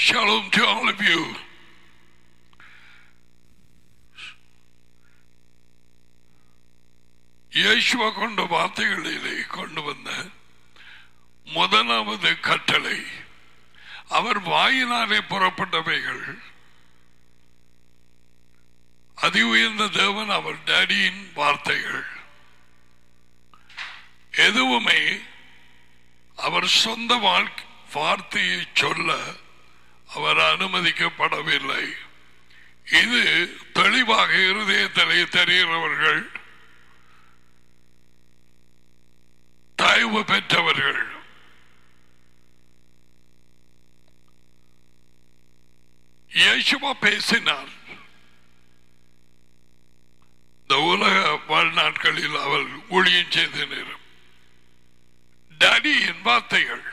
Shalom to all of you. இயேசுவ கொண்ட வார்த்தைகளிலே கொண்டு வந்த முதலாவது கட்டளை அவர் வாயினாலே புறப்பட்டவைகள் அதி உயர்ந்த தேவன் அவர் டேடியின் வார்த்தைகள் எதுவுமே அவர் சொந்த வாழ்க்கை வார்த்தையை சொல்ல அவர் அனுமதிக்கப்படவில்லை இது தெளிவாக இருதயத்திலே தெரிகிறவர்கள் தயவு பெற்றவர்கள் இயேசுவா பேசினார் இந்த உலக வாழ்நாட்களில் அவர் ஊழியம் செய்த நேரம் டடியின் வார்த்தைகள்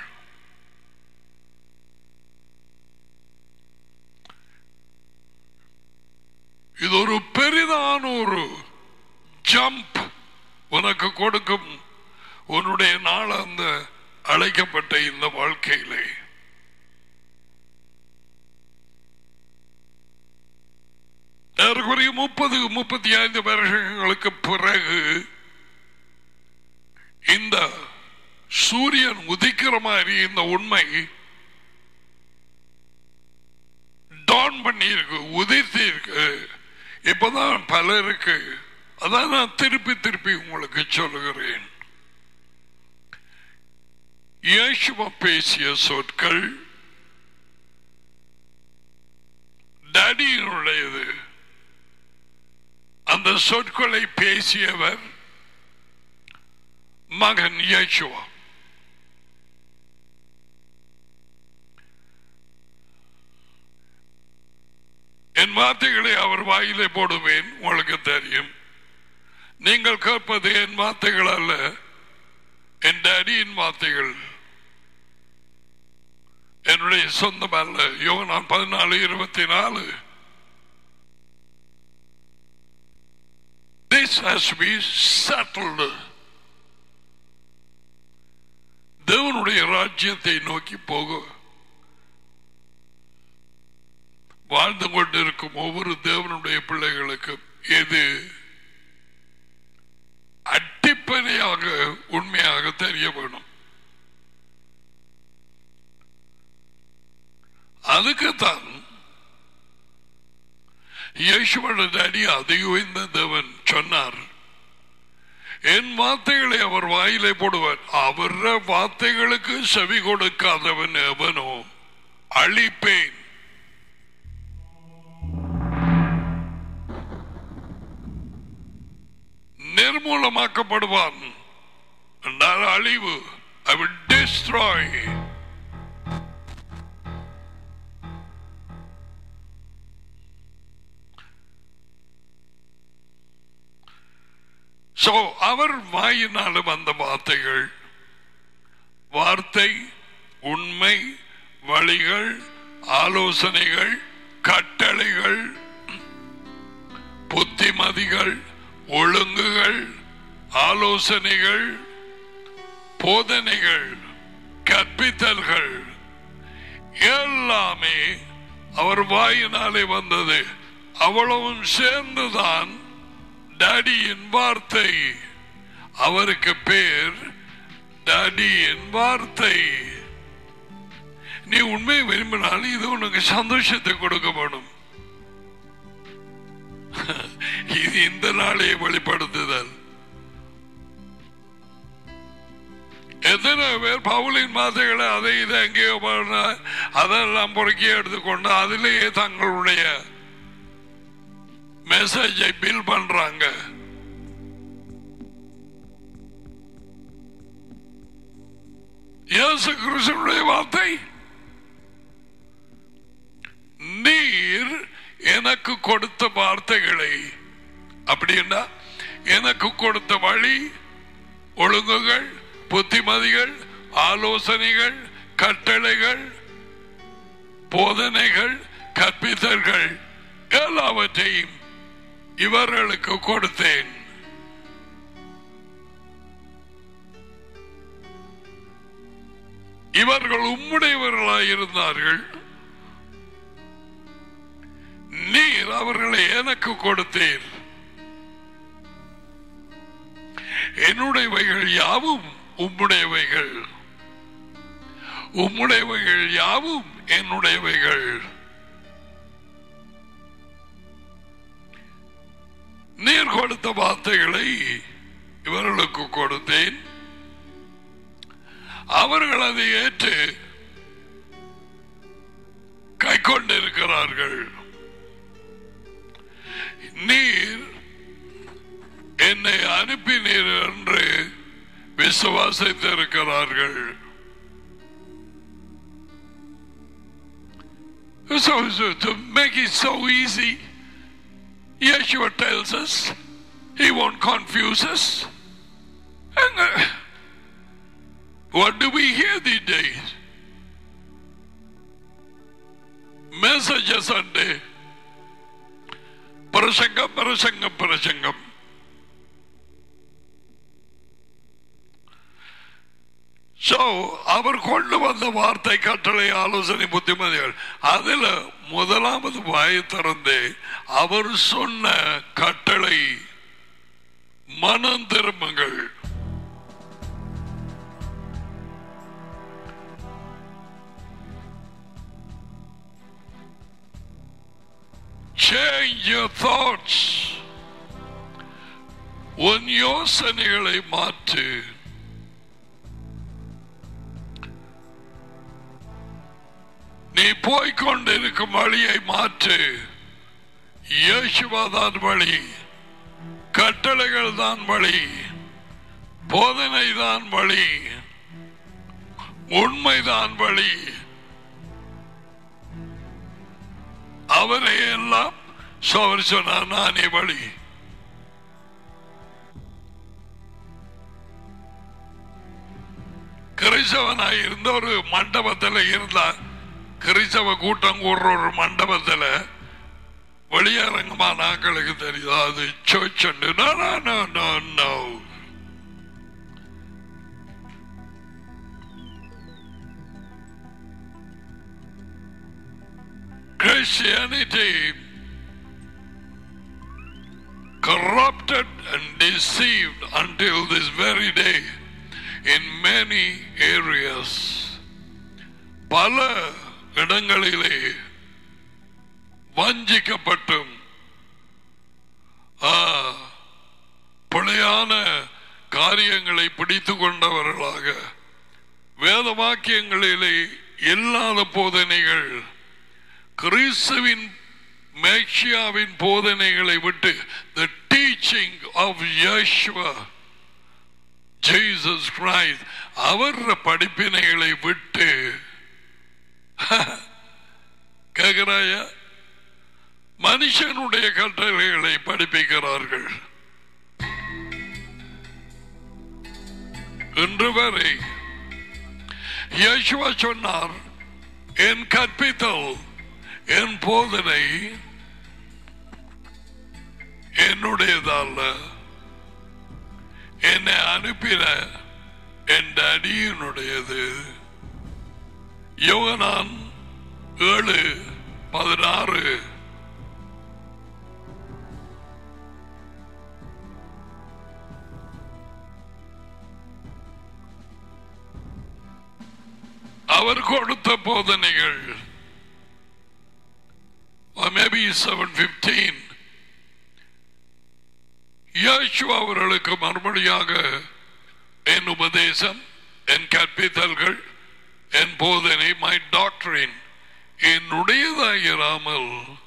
இது ஒரு பெரிதான ஒரு ஜம்ப் உனக்கு கொடுக்கும் உன்னுடைய நாள் அந்த அழைக்கப்பட்ட இந்த வாழ்க்கையிலே ஏறக்குறைய முப்பது முப்பத்தி ஐந்து வருஷங்களுக்கு பிறகு இந்த சூரியன் உதிக்கிற மாதிரி இந்த உண்மை டான் பண்ணி இருக்கு உதிர்த்தி இருக்கு இப்பதான் பலருக்கு அதான் நான் திருப்பி திருப்பி உங்களுக்கு சொல்லுகிறேன் இயேசுவ பேசிய சொற்கள் டடியினுடையது அந்த சொற்களை பேசியவர் மகன் இயேசுவா என் வார்த்தைகளை அவர் வாயிலே போடுவேன் உங்களுக்கு தெரியும் நீங்கள் கேட்பது என் வார்த்தைகள் அல்ல என் டேடியின் வார்த்தைகள் என்னுடைய சொந்தம் அல்ல யோகனான் பதினாலு இருபத்தி நாலு This has to be settled. தேவனுடைய ராஜ்யத்தை நோக்கி போக வாழ்ந்து கொண்டிருக்கும் ஒவ்வொரு தேவனுடைய பிள்ளைகளுக்கும் எது அட்டிப்பனையாக உண்மையாக தெரிய வேணும் அதுக்குத்தான் இயேசுவோட அடி அதை உயர்ந்த தேவன் சொன்னார் என் வார்த்தைகளை அவர் வாயிலே போடுவார் அவர் வார்த்தைகளுக்கு செவி கொடுக்காதவன் எவனோ அழிப்பேன் நிர்மூலமாக்கப்படுவான் என்றால் அழிவு ஐ will destroy சோ அவர் வாயினால வந்த வார்த்தைகள் வார்த்தை உண்மை வழிகள் ஆலோசனைகள் கட்டளைகள் புத்திமதிகள் ஒழுங்குகள் ஆலோசனைகள் போதனைகள் கற்பித்தல்கள் எல்லாமே அவர் வாயினாலே வந்தது அவ்வளவும் சேர்ந்துதான் டாடியின் வார்த்தை அவருக்கு பேர் டாடியின் வார்த்தை நீ உண்மை விரும்பினால் இது உனக்கு சந்தோஷத்தை கொடுக்க வேணும் இது இந்த நாளே வெளிப்படுத்துதல் எத்தனை பேர் பவுலின் வார்த்தைகளை அதை இதை எங்கேயோ பண்ண அதெல்லாம் பொறுக்கி எடுத்துக்கொண்டு அதிலேயே தங்களுடைய மெசேஜை பில் பண்றாங்க இயேசு கிறிஸ்துடைய வார்த்தை நீர் எனக்கு கொடுத்த வார்த்தைகளை அப்படின்னா எனக்கு கொடுத்த வழி ஒழுங்குகள் புத்திமதிகள் ஆலோசனைகள் கட்டளைகள் போதனைகள் கற்பித்தல்கள் எல்லாவற்றையும் இவர்களுக்கு கொடுத்தேன் இவர்கள் உம்முடையவர்களாய் இருந்தார்கள் நீர் அவர்களை எனக்கு கொடுத்தீர் என்னுடையவைகள் யாவும் உம்முடையவைகள் உம்முடையவைகள் யாவும் என்னுடையவைகள் நீர் கொடுத்த வார்த்தைகளை இவர்களுக்கு கொடுத்தேன் அவர்கள் அதை ஏற்று கை கொண்டிருக்கிறார்கள் நீர் என்னை அனுப்பினீர் என்று விசுவாசித்திருக்கிறார்கள் So, so to make it so easy, Yeshua tells us he won't confuse us. And, uh, what do we hear these days? Messages Sunday. பிரசங்கம் பிரசங்கம் பிரசங்கம் So, அவர் கொண்டு வந்த வார்த்தை கட்டளை ஆலோசனை புத்திமதிகள் அதுல முதலாவது வாயை திறந்து அவர் சொன்ன கட்டளை மனம் திரும்புங்கள் Change your thoughts. உன் யோசனைகளை மாற்று நீ போய்கொண்டிருக்கும் வழியை மாற்று இயேசுவாதான் வழி கட்டளைகள் தான் வழி போதனை தான் வழி உண்மைதான் வழி அவரை எல்லாம் அவர் சொன்னார் நானே வழி கிறிஸ்தவனாய் இருந்த ஒரு மண்டபத்தில் இருந்தார் கிறிஸ்தவ கூட்டம் கூடுற ஒரு மண்டபத்தில் வெளியரங்கமா நாங்களுக்கு தெரியுது அது church no no no no Christianity corrupted and deceived until this very day in many areas. பல இடங்களிலே வஞ்சிக்கப்பட்டும் ஆ, பிழையான காரியங்களை பிடித்து கொண்டவர்களாக வேத வாக்கியங்களிலே இல்லாத போதனைகள் கிறிஸ்துவின் மேக்ஷியாவின் போதனைகளை விட்டு the teaching of Yeshua Jesus Christ அவர் படிப்பினைகளை விட்டு கேட்கிறாயா மனுஷனுடைய கட்டளைகளை படிப்பிக்கிறார்கள் இன்று வரை யேசுவா சொன்னார் என் கற்பித்தல் என் போதனை என்னுடையதல்ல என்னை அனுப்பின என் அடியினுடையது யோகனான் ஏழு பதினாறு அவர் கொடுத்த போதனைகள் or maybe 715 இயேசு அவர்களுக்கு மறுபடியாக என் உபதேசம் என் கற்பித்தல்கள் என் போதனை மை டாக்டரின் என்னுடையதாயிராமல்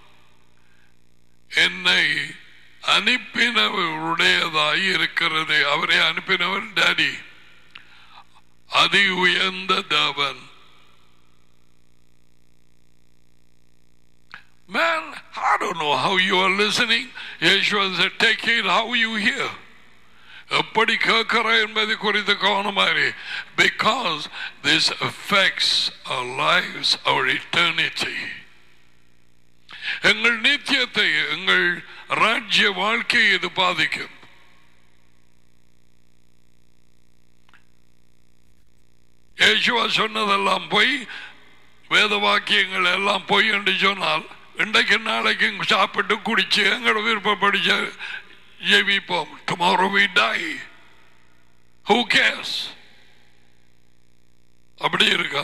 என்னை அனுப்பினவருடையதாய் இருக்கிறது அவரை அனுப்பினவர் டாடி அதி உயர்ந்த தேவன் Man, I don't know how you are listening. Yeshua said, take heed how you hear. எப்படி கேட்கிற என்பது குறித்து கவனமாரி because this affects our lives our eternity எங்கள் நித்தியத்தை எங்கள் ராஜ்ய வாழ்க்கையை இது பாதிக்கும் இயேசுவா சொன்னதெல்லாம் பொய் வேத வாக்கியங்கள் எல்லாம் பொய் என்று சொன்னால் இன்றைக்கு நாளைக்கும் சாப்பிட்டு குடிச்சு எங்களோட விருப்பப்படி ஜெ- ஜெபிப்போம் tomorrow we die who cares அப்படி இருக்கா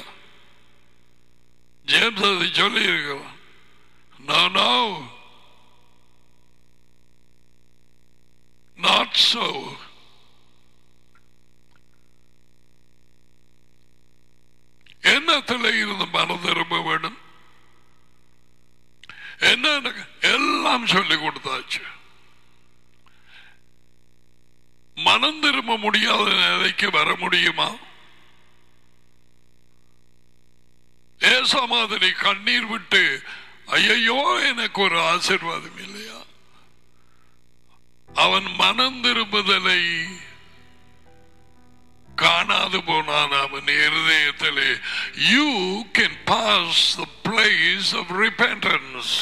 ஜேம்ஸ் அதை சொல்லி இருக்கிறான் no no not so என்னத்தில் இருந்து மனம் திரும்ப வேண்டும் என்ன எனக்கு எல்லாம் சொல்லி கொடுத்தாச்சு மனம் திரும்ப முடியாத நிலைக்கு வர முடியுமா ஏசா மாதிரி கண்ணீர் விட்டு ஐயையோ எனக்கு ஒரு ஆசீர்வாதம் இல்லையா அவன் மனம் திரும்புதலை காணாது போனான் அவன் இருதயத்திலே you can pass the place of repentance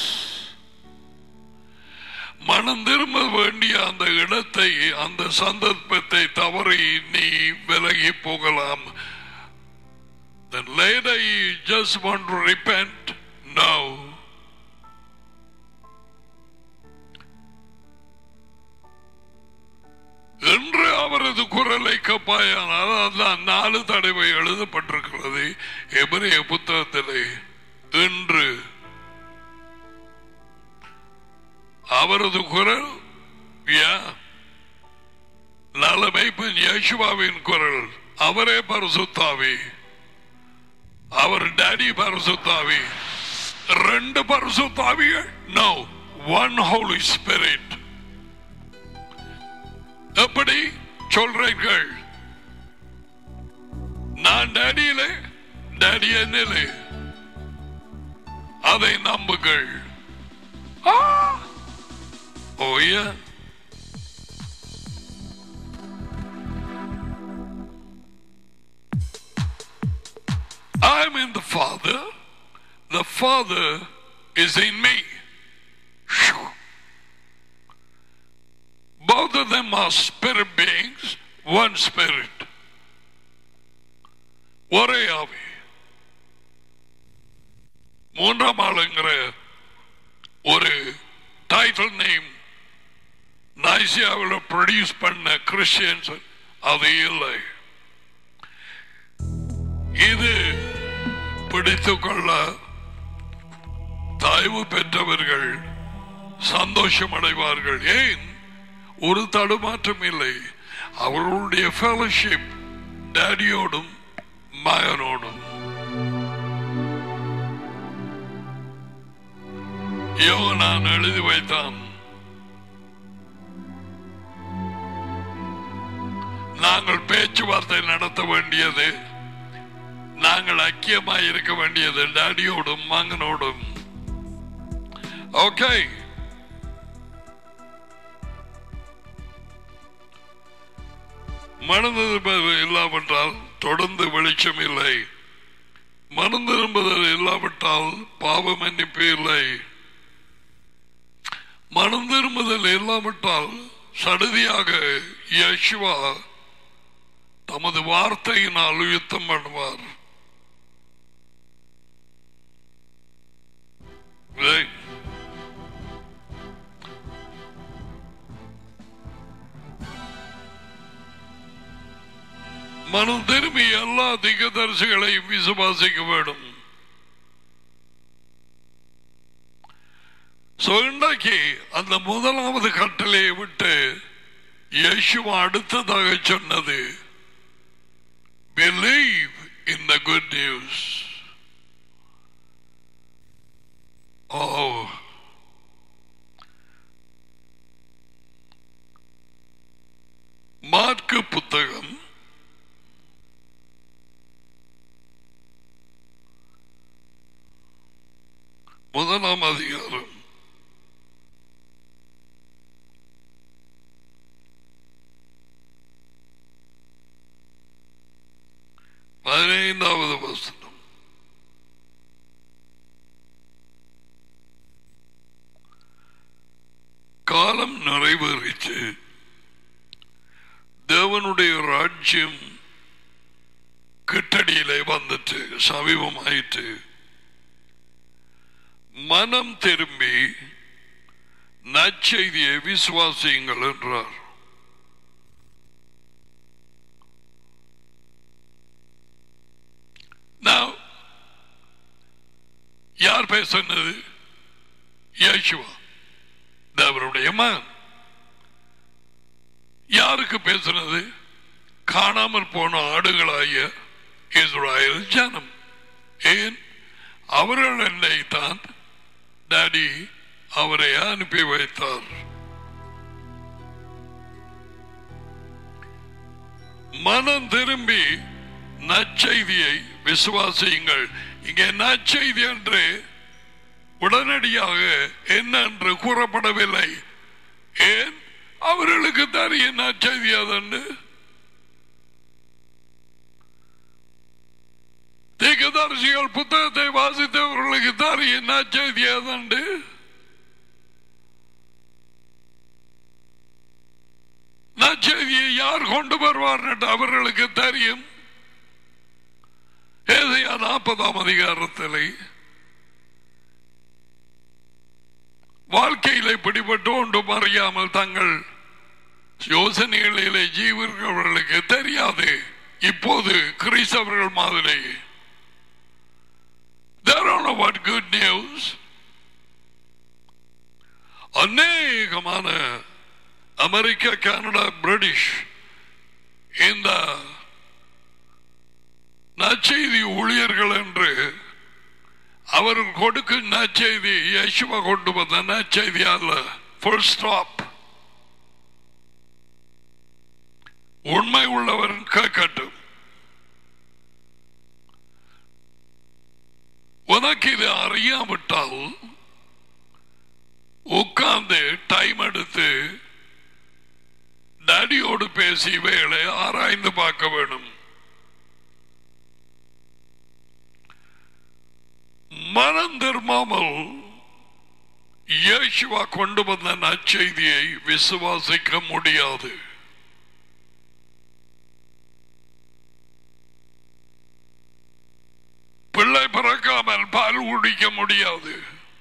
மனம் திரும்ப வேண்டிய அந்த இடத்தை அந்த சந்தர்ப்பத்தை தவறி நீ விலகி போகலாம் Then later you just want to repent. No. என்று அவரது குரலை கப்பாயானால் அதான் நாலு தடவை எழுதப்பட்டிருக்கிறது எபிரேய புத்தகத்திலே என்று அவரது குரல் யா நலமைப்பன் யேசுவாவின் குரல் அவரே பரிசுத்தாவி அவர் டாடி பரிசுத்தாவி ரெண்டு பரிசுத்தாவிகள் நோ ஒன் ஹோலி ஸ்பிரிட் எப்படி சொல்றீர்கள் நான் டேடியிலே டேடி என்னிலே அதை நம்புங்கள் ஆ! ஓய்யா I'm in the Father, the Father is in me. Phew. Both of them are spirit beings, one spirit. ஒரே ஆவி மூன்றாம் ஆளுங்கிற ஒரு டைட்டில் நேம் நைசியாவில் ப்ரொடியூஸ் பண்ண கிறிஸ்டியன்ஸ் அது இல்லை இது பிடித்துக் கொள்ள தயவு பெற்றவர்கள் சந்தோஷம் அடைவார்கள் ஏன் ஒரு தடுமாற்றம் இல்லை அவர்களுடைய ஃபெலோஷிப் டேடியோடும் மகனோடும் யோகனான் எழுதி வைத்தான் நாங்கள் பேச்சுவார்த்தை நடத்த வேண்டியது நாங்கள் ஐக்கியமாய் இருக்க வேண்டியது டாடியோடும் மகனோடும் ஓகே மனம் திரும்புதல் இல்லாவிட்டால் தொடர்ந்து வெளிச்சம் இல்லை மனம் திரும்புதல் இல்லாவிட்டால் பாவ மன்னிப்பு இல்லை மனம் திரும்புதல் இல்லாவிட்டால் சடுதியாக யேசுவா தமது வார்த்தையினால் யுத்தம் பண்ணுவார் இல்லை? மனம் திரும்பி எல்லா திகதரிசிகளையும் விசுவாசிக்க வேண்டும் So, இன்றைக்கு அந்த முதலாவது கட்டளையை விட்டு இயேசுவா அடுத்ததாக சொன்னது believe in the good news oh Mark புத்தகம் முதலாம் அதிகாரம் பதினைந்தாவது வசனம் காலம் நிறைவேறிச்சு தேவனுடைய ராஜ்யம் கிட்டடியிலே வந்துட்டு சமீபமாயிற்று மனம் திரும்பி நற்செய்தியை விசுவாசியுங்கள் என்றார் Now, யார் பேசுனது இயேசுவா தேவருடைய மகன் யாருக்கு பேசுனது காணாமல் போன ஆடுகளாகிய இஸ்ராயல் ஜனம் ஏன் அவர்கள் என்னை தான் டாடி அவரை அனுப்பி வைத்தார் மனம் திரும்பி நற்செய்தியை விசுவாசியுங்கள் இங்கே நற்செய்தி என்று உடனடியாக என்ன என்று கூறப்படவில்லை ஏன் அவர்களுக்கு தரிய நற்செய்தி அதன்று தீர்க்கதரிசிகள் புத்தகத்தை வாசித்தவர்களுக்கு தரிய நற்செய்தி அதன்று நற்செய்தியை யார் கொண்டு வருவார் என்று அவர்களுக்கு தெரியும் ஏதையா நாற்பதாம் அதிகாரத்தில் வாழ்க்கையிலே பிடிபட்டு ஒன்றும் அறியாமல் தங்கள் யோசனைகளிலே ஜீவர்களுக்கு தெரியாது இப்போது கிறிஸ்தவர்கள் மாதிரி They don't know what good news. அநேகமான அமெரிக்கா கனடா பிரிட்டிஷ் இந்த நற்செய்தி ஊழியர்கள் என்று அவர்கள் கொடுக்கும் நற்செய்தி யசுவா கொண்டு வந்த நற்செய்தி அல்ல ஃபுல் ஸ்டாப் உண்மை உள்ளவர் கேட்கட்டும் உனக்கு இது அறியாவிட்டால் உட்கார்ந்து டைம் எடுத்து டாடியோடு பேசி வேலை ஆராய்ந்து பார்க்க வேணும் மனம் திரும்பாமல் இயேசுவா கொண்டு வந்த நற்செய்தியை விசுவாசிக்க முடியாது பிள்ளை பிறக்காமல் பால் குடிக்க முடியாது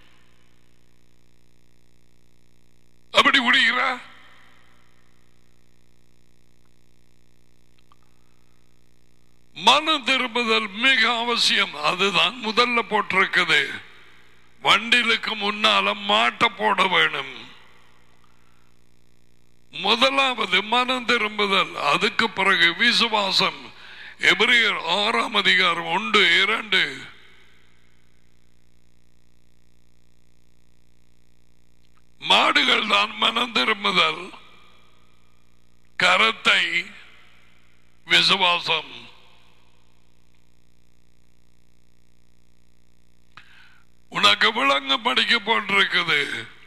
அப்படி குடிக்கிற மனம் திரும்புதல் மிக அவசியம் அதுதான் முதல்ல போட்டிருக்குது வண்டிலுக்கு முன்னால மாட்ட போட வேணும் முதலாவது மனம் திரும்புதல் அதுக்கு பிறகு விசுவாசம் எபிரியர் ஆறாம் அதிகாரம் ஒன்று இரண்டு மாடுகள் தான் மனம் திரும்புதல் கரத்தை விசுவாசம் உனக்கு விளங்க படிக்க போட்டிருக்குது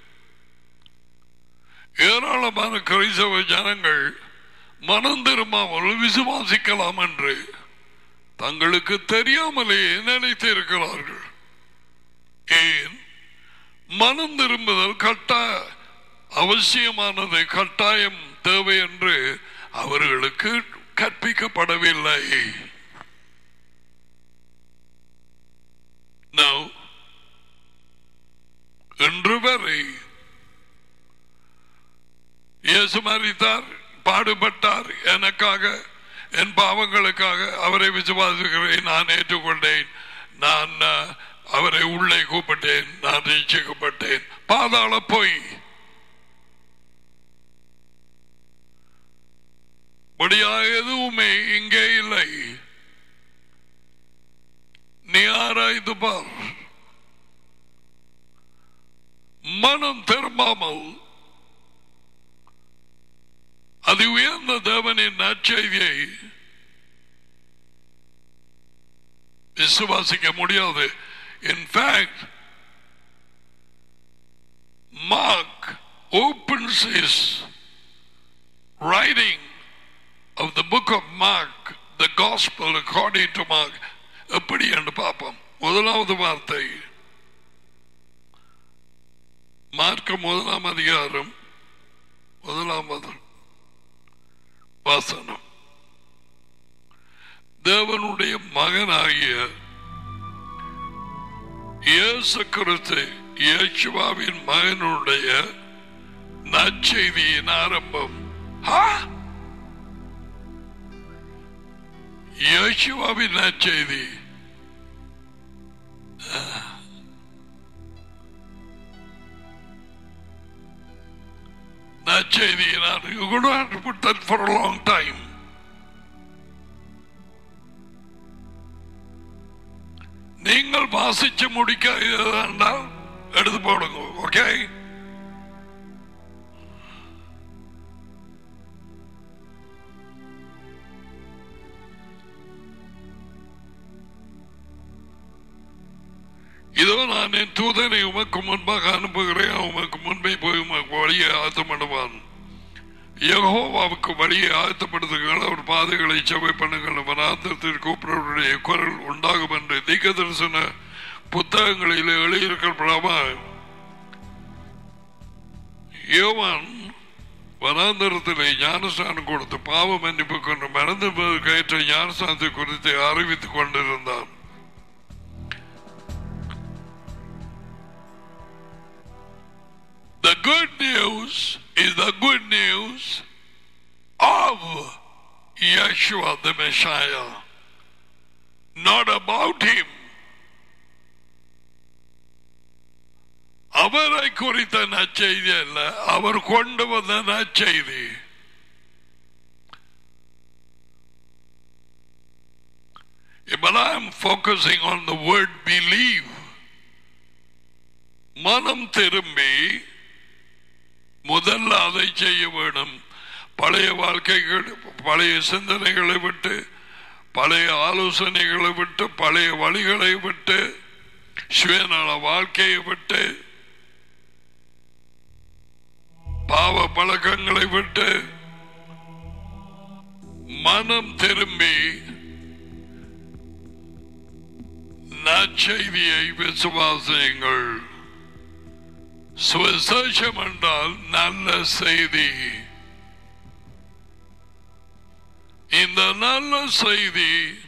ஏராளமான கிறிஸ்தவ ஜனங்கள் மனம் திரும்பாமல் விசுவாசிக்கலாம் என்று தங்களுக்கு தெரியாமலேயே நினைத்து இருக்கிறார்கள் ஏன் மனம் திரும்புதல் கட்டா அவசியமானது கட்டாயம் தேவை என்று அவர்களுக்கு கற்பிக்கப்படவில்லை Now, இன்று வரை இயேசு மறித்தார் பாடுபட்டார் எனக்காக என் பாவங்களுக்காக அவரை விசுவாசிக்கிறேன் நான் ஏற்றுக்கொண்டேன் நான் அஹ், அவரை உள்ளே கூப்பிட்டேன் நான் ரசிக்கப்பட்டேன் பாதாள போய் முடியா எதுவுமே இங்கே இல்லை நீ ஆராய்ந்து பார் மனம் திரும்பாமல் அது உயர்ந்த தேவனின் நற்செய்தியை விசுவாசிக்க முடியாது in fact Mark opens his writing of the book of Mark, the gospel according to Mark. எப்படி என்று பார்ப்போம் முதலாவது வார்த்தை மார்க்க முதலாம் அதிகாரம் முதலாம் வசனம். வசனம் தேவனுடைய மகனாகிய இயேசு கிறிஸ்து இயேசுவாவின் மகனுடைய நற்செய்தியின் ஆரம்பம் ஆ? இயேசுவாவின் நற்செய்தி நற்செய்தியினார் you could have to put that for a long time நீங்கள் வாசிச்சு முடிக்க இருந்தால் எடுத்து போடுங்க ஓகே இதோ நான் என் தூதனை உமக்கு முன்பாக அனுப்புகிறேன் உமக்கு முன்பே போய் உமக்கு வழியை ஆயத்தம் பண்ணுவான் யெகோவாவுக்கு வழியை ஆயத்தப்படுத்துங்கள் அவர் பாதைகளை செவை பண்ணுங்கள் வனாந்தத்தில் கூப்பிடுவருடைய குரல் உண்டாகும் என்று தீக்க தரிசன புத்தகங்களில் எழுதியிருக்கப்படாம யோவான் வனாந்தரத்திலே ஞானஸ்தானம் கொடுத்து பாவ மன்னிப்பு கொண்டு மறந்து கயிற்ற ஞானஸ்தானத்தை குறித்து அறிவித்துக் கொண்டிருந்தான் The good news is the good news of Yeshua the Messiah, not about him. அவரை குறித்த நற்செய்தி அல்ல அவர் கொண்டு வந்த நற்செய்தி But I am focusing on the word believe. மனம் திரும்பி முதல்ல அதை செய்ய வேணும் பழைய வாழ்க்கைகள் பழைய சிந்தனைகளை விட்டு பழைய ஆலோசனைகளை விட்டு பழைய வழிகளை விட்டு சுயநல வாழ்க்கையை விட்டு பாவ பழக்கங்களை விட்டு மனம் திரும்பி நற்செய்தியை விசுவாசியுங்கள் சுவிசேஷம் என்றால் நல்ல செய்தி இந்த நல்ல செய்தி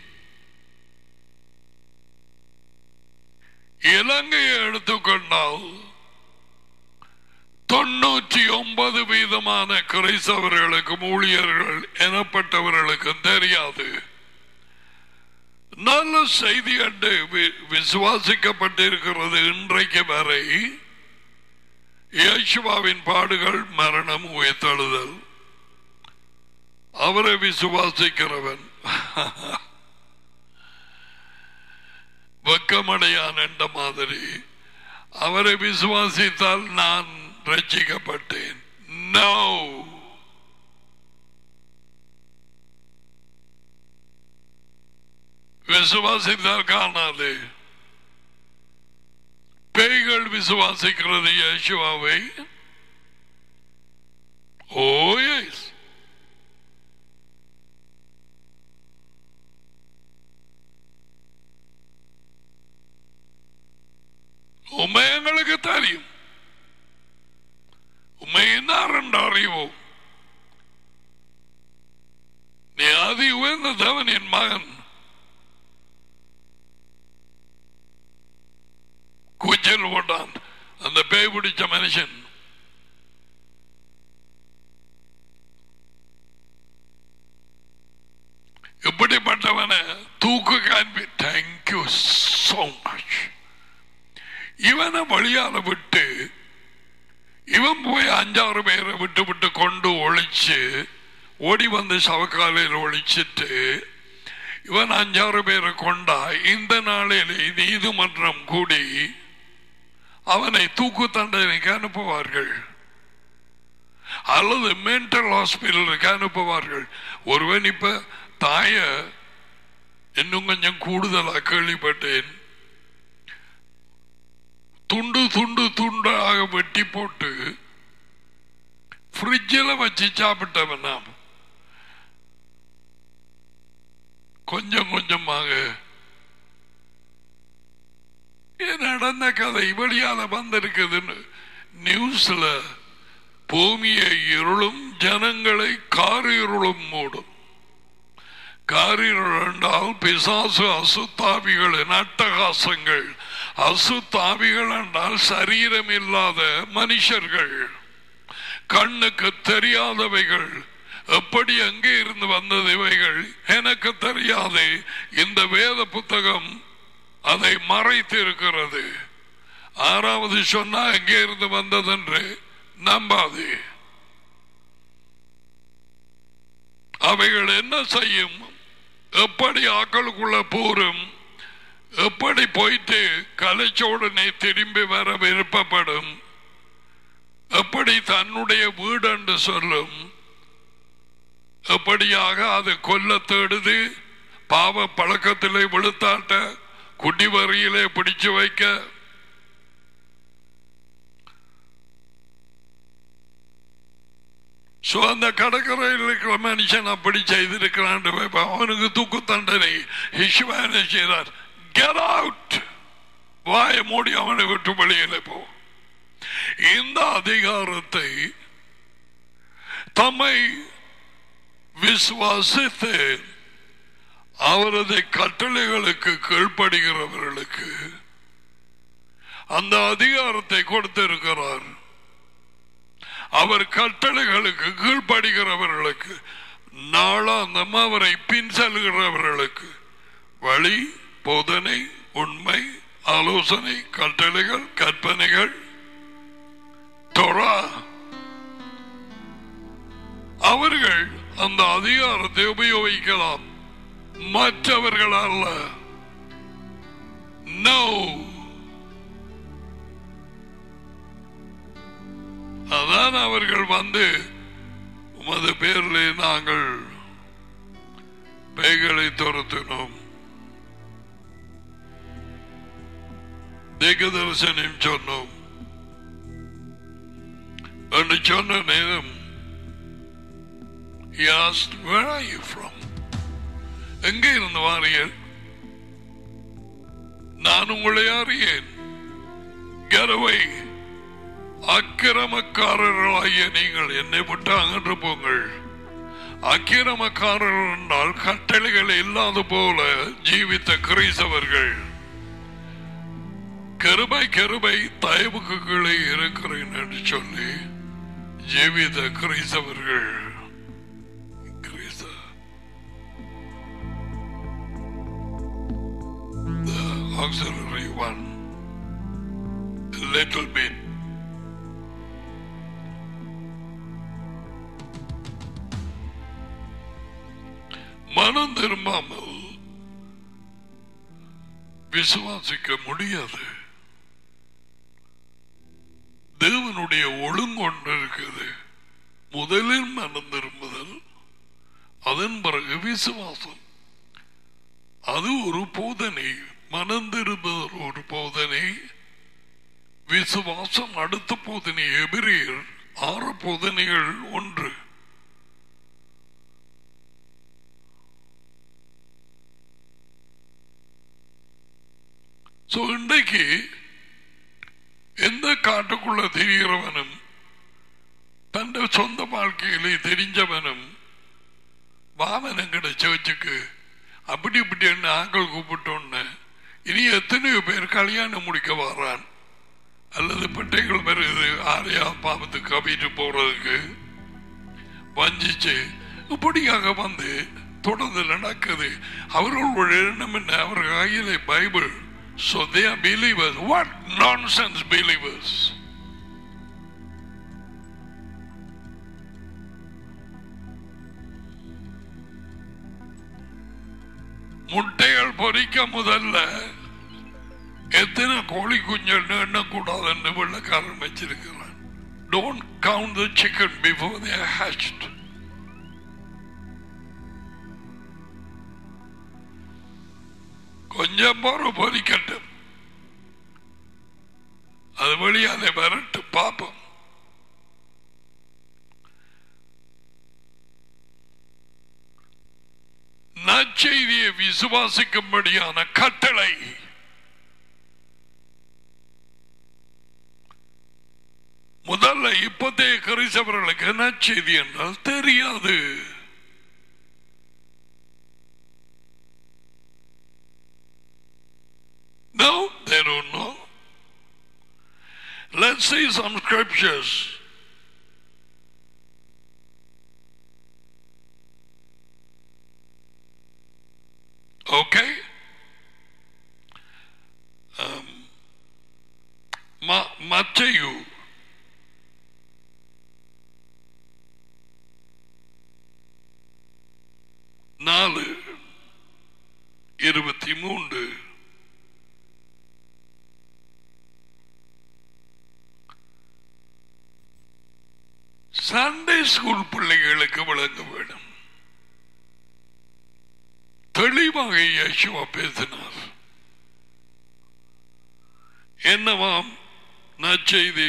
இலங்கையை எடுத்துக்கொண்டால் தொண்ணூற்றி ஒன்பது வீதமான கிரைஸ்தவர்களுக்கும் ஊழியர்கள் எனப்பட்டவர்களுக்கும் தெரியாது நல்ல செய்தி என்று வி- விசுவாசிக்கப்பட்டிருக்கிறது இன்றைக்கு வரை இயேசுவாவின் பாடுகள் மரணம் உயர்த்தெழுதல் அவரை விசுவாசிக்கிறவன் வெக்கமடையான் என்ற மாதிரி அவரை விசுவாசித்தால் நான் ரட்சிக்கப்பட்டேன் நோ விசுவாசித்தால் காணாது பேய்கள் விசுவாசிக்கிறது இயேசுவாவை ஓ எஸ் உண்மை எங்களுக்கு தெரியும் உண்மை என்ன ரெண்டு அறிவோம் நீ அதி உயர்ந்த தேவனின் மகன் கூச்சல் போட்டான் அந்த பேய் பிடிச்ச மனுஷன் இப்படிப்பட்டவனை தூக்கு காண்பி தேங்க்யூ சோ மச் இவனை வழியால விட்டு இவன் போய் அஞ்சாறு பேரை விட்டு விட்டு கொண்டு ஒழிச்சு ஓடி வந்து சவக்காலையில் ஒழிச்சிட்டு இவன் அஞ்சாறு பேரை கொண்டா இந்த நாளில் நீதிமன்றம் கூடி அவனை தூக்கு தண்டனைக்கு அனுப்புவார்கள் அல்லது மென்டல் ஹாஸ்பிட்டலுக்கு அனுப்புவார்கள் ஒருவன் இப்ப தாய இன்னும் கொஞ்சம் கூடுதலா கேள்விப்பட்டேன் துண்டு துண்டு துண்டாக வெட்டி போட்டு ஃப்ரிட்ஜில் வச்சு சாப்பிட்டவன் நாம் கொஞ்சம் கொஞ்சமாக இது நடந்த கதை வெளியால வந்திருக்குதுன்னு நியூஸ்ல பூமியை இருளும் ஜனங்களை காரிருளும் மூடும் காரிருள் என்றால் பிசாசு அசுத்தாவிகளின் அட்டகாசங்கள் அசுத்தாவிகள் என்றால் சரீரம் இல்லாத மனுஷர்கள் கண்ணுக்கு தெரியாதவைகள் எப்படி எங்கே இருந்து வந்தது இவைகள் எனக்கு தெரியாது இந்த வேத புத்தகம் அதை மறைத்து இருக்கிறது ஆறாவது சொன்னா எங்கே இருந்து வந்ததென்று நம்பாது அவைகள் என்ன செய்யும் எப்படி ஆக்களுக்குள்ள போரும் எப்படி போயிட்டு கலைச்ச உடனே திரும்பி வர விருப்பப்படும் எப்படி தன்னுடைய வீடு என்று சொல்லும் எப்படியாக அது கொல்ல தேடுது பாவ பழக்கத்திலே விழுத்தாட்ட குடி வரியிலே பிடிச்சு வைக்க சோ அந்த கடற்கரையில் இருக்கிற மனுஷன் அப்படி செய்திருக்கிறான் அவனுக்கு தூக்கு தண்டனை யெகோவா என்ன செய்தார் கெட் அவுட் வாய மூடி அவனை விட்டு வெளியில போ இந்த அதிகாரத்தை தம்மை விசுவாசித்து அவரது கட்டளைகளுக்கு கீழ்ப்படுகிறவர்களுக்கு அந்த அதிகாரத்தை கொடுத்திருக்கிறார் அவர் கட்டளைகளுக்கு கீழ்ப்படுகிறவர்களுக்கு நாளாந்தம் அவரை பின் செல்கிறவர்களுக்கு வழி போதனை உண்மை ஆலோசனை கட்டளைகள் கற்பனைகள் தொரா அவர்கள் அந்த அதிகாரத்தை உபயோகிக்கலாம் மற்றவர்கள் அல்ல நோ அதான் அவர்கள் வந்து உமது பேரிலே நாங்கள் பேய்களை துரத்தினோம் தேக தரிசனம் சொன்னோம் என்று சொன்ன நேரம் He asked, Where are you from? எங்கே இருந்து வாரியல் நான் உங்களை அறியேன் Get away. அக்கிரமக்காரர்களாகிய நீங்கள் என்னை விட்டு அகன்று போங்கள் அக்கிரமக்காரர்கள் என்றால் கட்டளைகள் இல்லாத போல ஜீவித்த கிரைசவர்கள் கருபை கருபை தயவுக்கு கீழே இருக்கிறேன் என்று சொல்லி ஜீவித கிரைசவர்கள் கிறிஸ்த the auxiliary one a little bit மனம் திரும்பாமல் விசுவாசிக்க முடியாது தேவனுடைய ஒழுங்கொண்டு இருக்குது முதலில் மனம் திரும்புதல் அதன் பிறகு விசுவாசம் அது ஒரு போதனை மனம் திரும்புதல் ஒரு போதனை விசுவாசம் அடுத்த போதனை எபிரியர் ஆறு போதனைகள் ஒன்று சோ இன்றைக்கு எந்த காட்டுக்குள்ள தெரிகிறவனும் தன் சொந்த வாழ்க்கையிலே தெரிஞ்சவனும் வாமனங்கட சர்ச்சுக்கு அப்படி இப்படி என்ன ஆக்கள் கூப்பிட்டோன்னு இனி எத்தனையோ பேர் கல்யாணம் முடிக்க வர்றான் அல்லது பட்டைகள் வருது ஆரையா பாவத்துக்கு கவிட்டு போறதுக்கு வஞ்சிச்சு இப்படியாக வந்து தொடர்ந்து நடக்குது அவர்களுடைய எண்ணம் என்ன அவர்கள் கையிலே Bible So they are believers. What nonsense believers? முட்டைகள் பொறிக்க முதல்ல எத்தனை கோழி குஞ்சு எண்ணக்கூடாது என்று வெள்ளக்காரன் வச்சிருக்கிறான் don't count the chicken before they hatched கொஞ்சம் போற பொறிக்கட்டும் அது வழியாலே வரட்டு பார்ப்போம் நற்செய்தியை விசுவாசிக்கும்படியான கட்டளை முதல்ல இப்போதைய கிறிஸ்தவர்களுக்கு நற்செய்தி என்றால் தெரியாது No, they don't know. see some scriptures. Okay? Um, Ma- Matthew நாலு இருபத்தி மூன்று சண்டே ஸ்கூல் பிள்ளைகளுக்கு விளங்க வேண்டும் தெளிவாக இயேசுவா பேசினார் என்னவாம் நற்செய்தி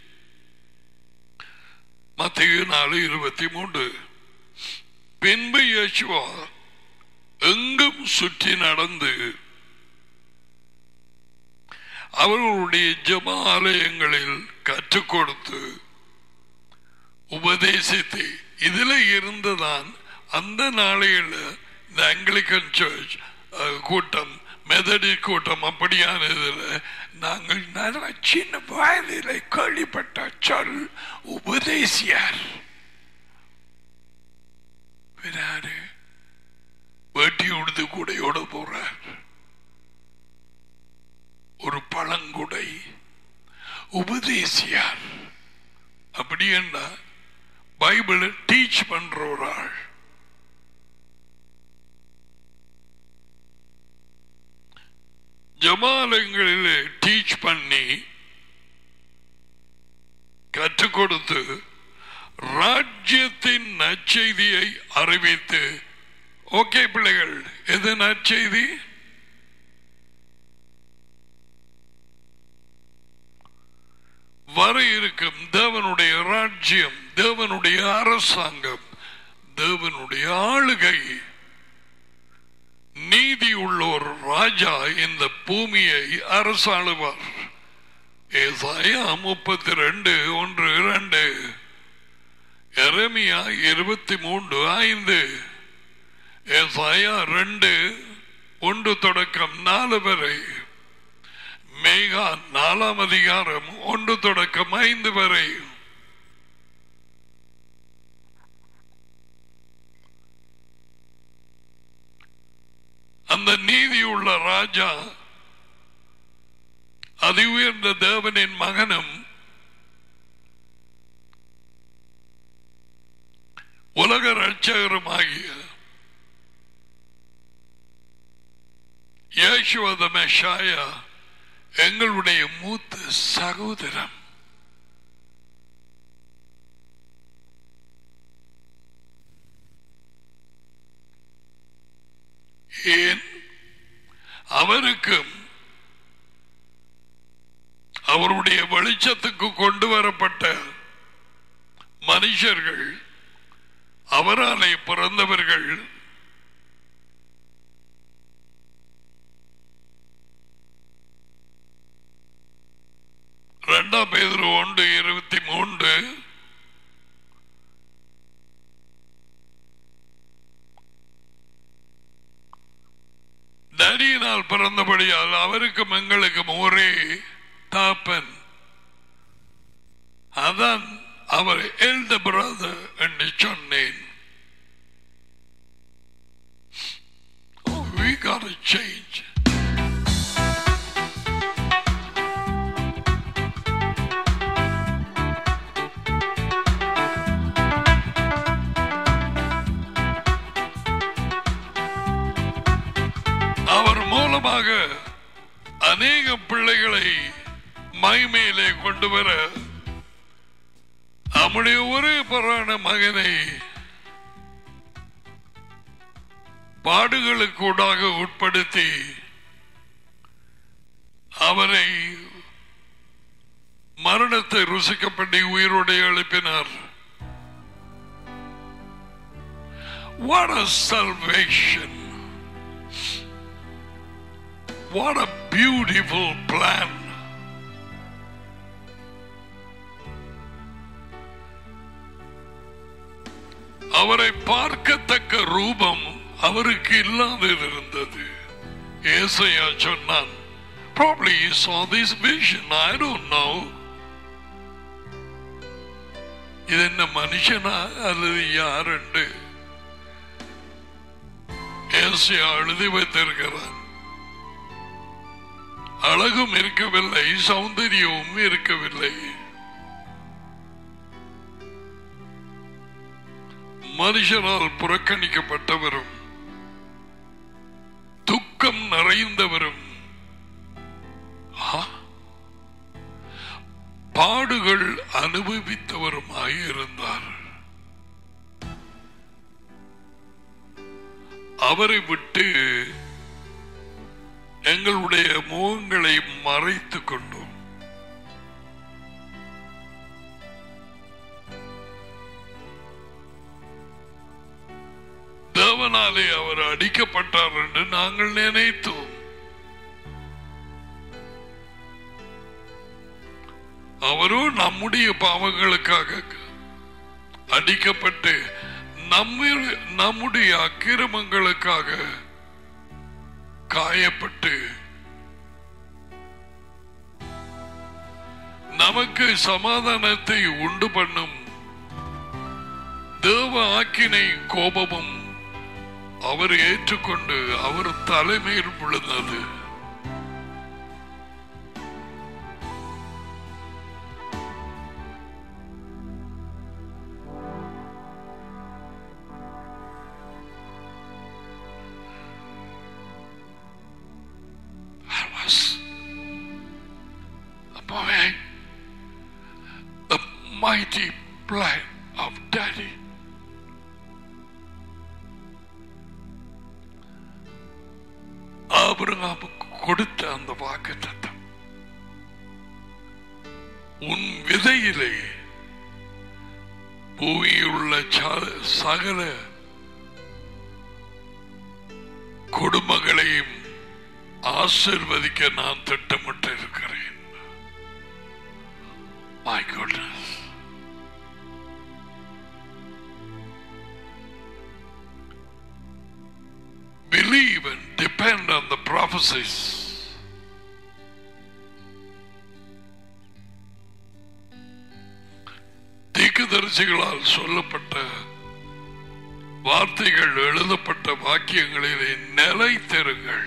மத்திய நாலு இருபத்தி மூன்று பின்பு இயேசுவா எங்கும் சுற்றி நடந்து அவர்களுடைய ஜெப ஆலயங்களில் கற்றுக் கொடுத்து உபதேசித்து இதுல இருந்துதான் அந்த நாளையில் இந்த ஆங்கிலிக்கன் சர்ச் அஹ், கூட்டம் மெதடி கூட்டம் அப்படியான இதுல நாங்கள் நல்ல சின்ன வயதில் கேள்விப்பட்ட சொல் உபதேசியார் பின்னாரு வேட்டி உடுத்து கூடையோட போறார் ஒரு பழங்குடை உபதேசியார் அப்படி என்ன பைபிளை டீச் பண்ற ஒரு ஆள் ஜமாலயங்களிலே டீச் பண்ணி கற்றுக் கொடுத்து ராஜ்யத்தின் நற்செய்தியை அறிவித்து ஓகே பிள்ளைகள் எது நற்செய்தி வர இருக்கும் தேவனுடைய ராஜ்யம் தேவனுடைய அரசாங்கம் தேவனுடைய ஆளுகை நீதி உள்ள ஒரு ராஜா இந்த பூமியை அரசாளுவார் ஏசாயா முப்பத்தி ரெண்டு ஒன்று இரண்டு எரமியா இருபத்தி மூன்று ஐந்து ஏசாயா ரெண்டு ஒன்று தொடக்கம் நாலு வரை மேகா நாலாம் அதிகாரம் ஒன்று தொடக்கம் ஐந்து வரை அந்த நீதி உள்ள ராஜா அதி உயர்ந்த தேவனின் மகனும் உலக ரட்சகருமாகிய இயேசுவத மெஷாயா எங்களுடைய மூத்த சகோதரம் ஏன் அவருக்கும் அவருடைய வெளிச்சத்துக்கு கொண்டு வரப்பட்ட மனுஷர்கள் அவராலே பிறந்தவர்கள் இரண்டாம் பேர் ஒன்று இருபத்தி மூன்று தடியினால் பிறந்தபடியால் அவருக்கும் எங்களுக்கும் ஒரே தாப்பன் அதான் அவர் எழுத பிரதர் என்று சொன்னேன் Oh, we gotta change. அவர் மூலமாக அநேக பிள்ளைகளை மைமையிலே கொண்டு வர நம்முடைய ஒரே பரான மகனை பாடுகளுக்கூடாக உட்படுத்தி அவரை மரணத்தை ருசிக்கப்பட்டு உயிரோடு எழுப்பினார் What a salvation! What a beautiful plan! அவரை பார்க்கத்தக்க ரூபம் அவருக்கு இல்லாதது இருந்தது ஏசையா சொன்னான் Probably he saw this vision. I don't know. இது என்ன மனுஷனா அல்லது யாருண்டு ஏசியா எழுதி வைத்திருக்கிறார் அழகும் இருக்கவில்லை சௌந்தரியமும் இருக்கவில்லை மனுஷனால் புறக்கணிக்கப்பட்டவரும் துக்கம் நிறைந்தவரும் ஆ, பாடுகள் அனுபவித்தவருமாயிருந்தார் அவரை விட்டு எங்களுடைய முகங்களை மறைத்துக் கொண்டோம் தேவனாலே அவர் அடிக்கப்பட்டார் என்று நாங்கள் நினைத்தோம் அவரோ நம்முடைய பாவங்களுக்காக அடிக்கப்பட்டு நம்மி நம்முடைய அக்கிரமங்களுக்காக காயப்பட்டு நமக்கு சமாதானத்தை உண்டு பண்ணும் தேவ ஆக்கினை கோபமும் அவர் ஏற்றுக்கொண்டு அவர் தலைமையில் விழுந்தது That was a boy, the mighty plan of Daddy. ஆபிரகாமுக்கு கொடுத்த அந்த வாக்கு தத்தம் உன் விதையிலே பூமியுள்ள ச- சகல குடும்பங்களையும் ஆசிர்வதிக்க நான் திட்டமிட்டு இருக்கிறேன் My goodness. Believe and depend on the prophecies. தீர்க்கதரிசிகளால் சொல்லப்பட்ட வார்த்தைகள் எழுதப்பட்ட வாக்கியங்களிலே நிலைத்திருங்கள்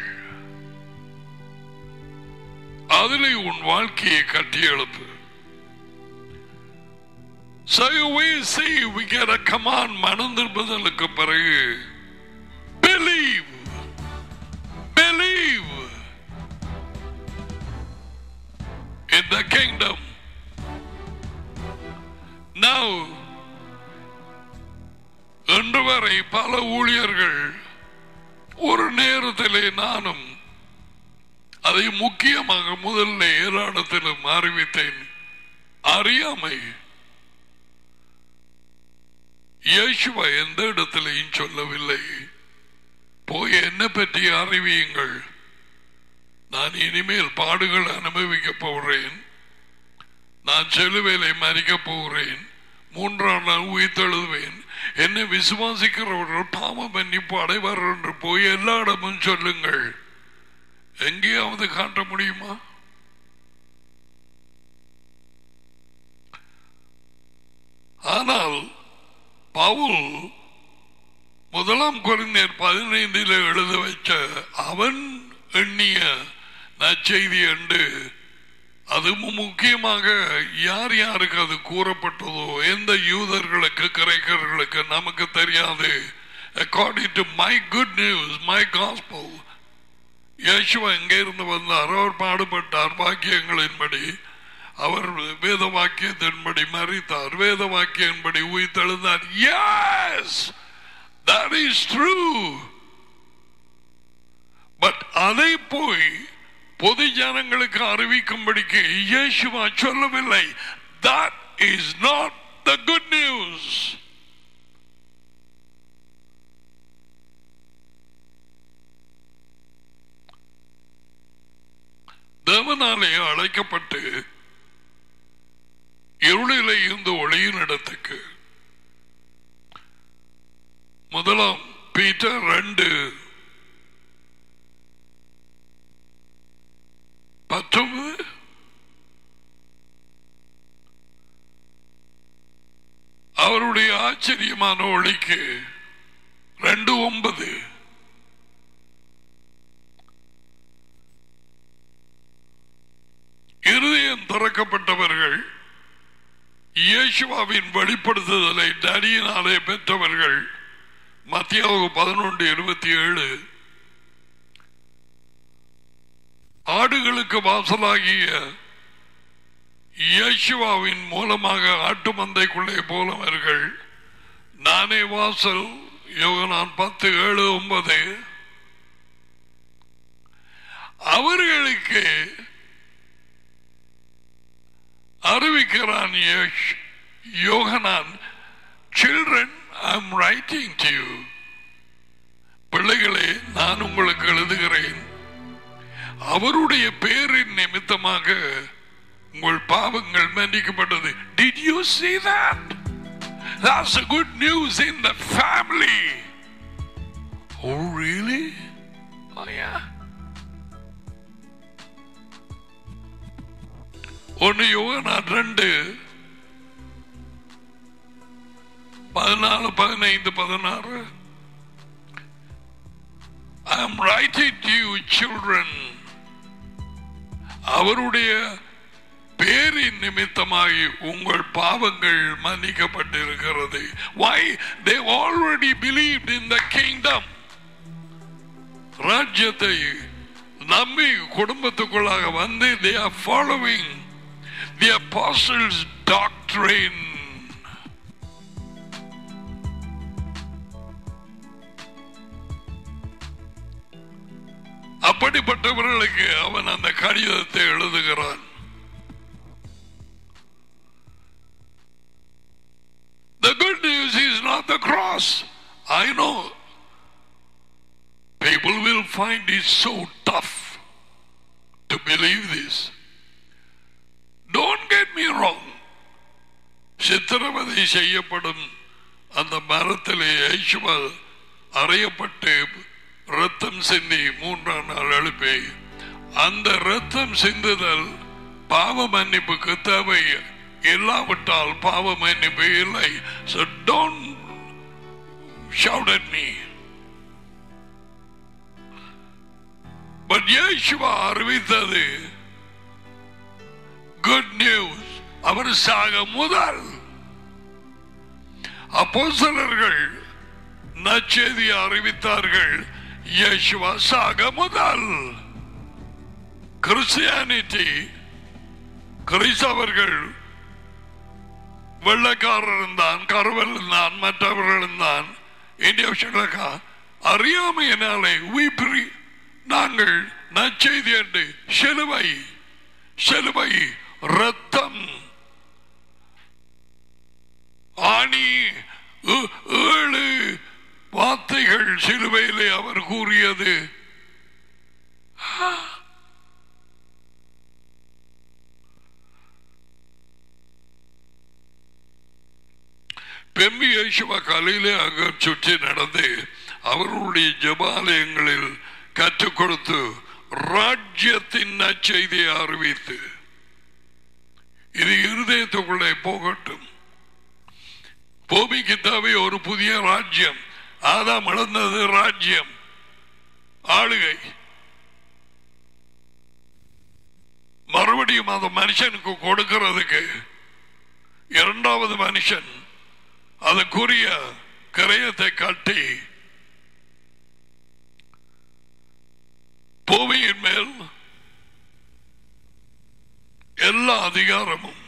அதிலே உன் வாழ்க்கையை கட்டி எழுப்பு So we see we get a command மனம் திரும்புதலுக்கு பிறகு believe believe in the kingdom now இன்று வரை பல ஊழியர்கள் ஒரு நேரத்திலே நானும் அதை முக்கியமாக முதல்ல ஏராளத்திலும் அறிவித்தேன் அறியாமை இயேசுவா எந்த இடத்திலையும் சொல்லவில்லை போய் என்ன பற்றி அறிவியுங்கள் நான் இனிமேல் பாடுகள் அனுபவிக்க போகிறேன் நான் செலுவேலை மறிக்க போகிறேன் மூன்றாம் நாள் உயிர்த்தெழுதுவேன் என்னை விசுவாசிக்கிறவர்கள் பாவ மன்னிப்பு அடைவார் என்று போய் எல்லா இடமும் சொல்லுங்கள் எங்கேயாவது காட்ட முடியுமா ஆனால் பவுல் முதலாம் குறைந்தர் பதினைந்தில் எழுத வைச்ச அவன் எண்ணிய நற்செய்தி என்று அது மு- முக்கியமாக யார் யாருக்கு அது கூறப்பட்டதோ எந்த யூதர்களுக்கு கிரைக்கர்களுக்கு நமக்கு தெரியாது according to my good news my gospel Yeshua எங்கே இருந்து வந்தார் அவர் பாடுபட்டார் வாக்கியங்களின்படி அவர் வேத வாக்கியத்தின்படி மறித்தார் வேத வாக்கியத்தின்படி உயிர்த்தெழுந்தார் yes that is true but அதை போய் பொது ஜனங்களுக்கு அறிவிக்கும்படிக்கு இயேசுவா சொல்லவில்லை that is not the good news தேவனாலே அழைக்கப்பட்டு இருளிலே இருந்து ஒளியின் இடத்துக்கு முதலாம் பீட்டர் ரெண்டு பத்தொன்பது அவருடைய ஆச்சரியமான ஒளிக்கு ரெண்டு ஒன்பது இருதயம் திறக்கப்பட்டவர்கள் இயேசுவாவின் வெளிப்படுத்துதலை டடியினாலே பெற்றவர்கள் மத்தியாவு பதினொன்று இருபத்தி ஏழு ஆடுகளுக்கு வாசலாகிய இயேசுவாவின் மூலமாக ஆட்டு மந்தைக்குள்ளே போலவர்கள் நானே வாசல் யோகனான் பத்து ஏழு ஒன்பது அவர்களுக்கு அறிவிக்கிறான் யோஷ்- Yohanan children I am writing to you பிள்ளைகளே நான் உங்களுக்கு எழுதுகிறேன் அவருடைய பேரின் நிமித்தமாக உங்கள் பாவங்கள் மன்னிக்கப்பட்டது Did you see that? That's a good news in the family. Oh, really? Oh, yeah. ஒன்னு யோகனான் ரெண்டு பதினாலு பதினைந்து பதினாறு I am writing to you children அவருடைய பேரின் நிமித்தமாகி உங்கள் பாவங்கள் மன்னிக்கப்பட்டிருக்கிறது why they already believed in the kingdom ராஜ்யத்தை நம்பி குடும்பத்துக்குள்ளாக வந்து they are following the apostles doctrine அப்படிப்பட்டவர்களுக்கு அவன் அந்த கடிதத்தை எழுதுகிறான் The good news is not the cross. I know people will find it so tough to believe this. Don't get me wrong. சித்திரவதை செய்யப்படும் அந்த மரத்திலே ஐசுவா அறையப்பட்டு ரத்தம் சிந்தி மூன்றாம் நாள் எழுப்பி அந்த ரத்தம் சிந்துதல் பாவ மன்னிப்புக்கு தேவை இல்லாவிட்டால் பாவ மன்னிப்பு இல்லை So don't shout at me. But இயேசுவா அறிவித்தது குட் நியூஸ் அவர் சாக முதல் அப்போஸ்தலர்கள் நச்செய்தி அறிவித்தார்கள் இயேசுவா சாக முதல் கிறிஸ்டியானிட்டி கிறிஸ்தவர்கள் வெள்ளக்காரர் இருந்தான் கருவல் இருந்தான் மற்றவர்கள் இருந்தான் இந்தியா ஸ்ரீலங்கா அறியாமையினாலே உயிப்பிரி நாங்கள் நச்செய்தி என்று சிலுவை சிலுவை ரத்தம் ஆணி ஏ- ஏழு வார்த்தைகள் சிலுவையிலே அவர் கூறியது பெம்பி யேசுவா காலையிலே அங்க சுற்றி நடந்து அவர்களுடைய ஜபாலயங்களில் கற்றுக் கொடுத்து ராஜ்யத்தின் நற்செய்தியை அறிவித்து இது இருதயத்துக்குள்ளே போகட்டும் பூமிக்கு தேவை ஒரு புதிய ராஜ்யம் ஆதாம் இழந்தது ராஜ்யம் ஆளுகை மறுபடியும் அந்த மனுஷனுக்கு கொடுக்கிறதுக்கு இரண்டாவது மனுஷன் அதற்குரிய கிரயத்தை கட்டி பூமியின் மேல் எல்லா அதிகாரமும்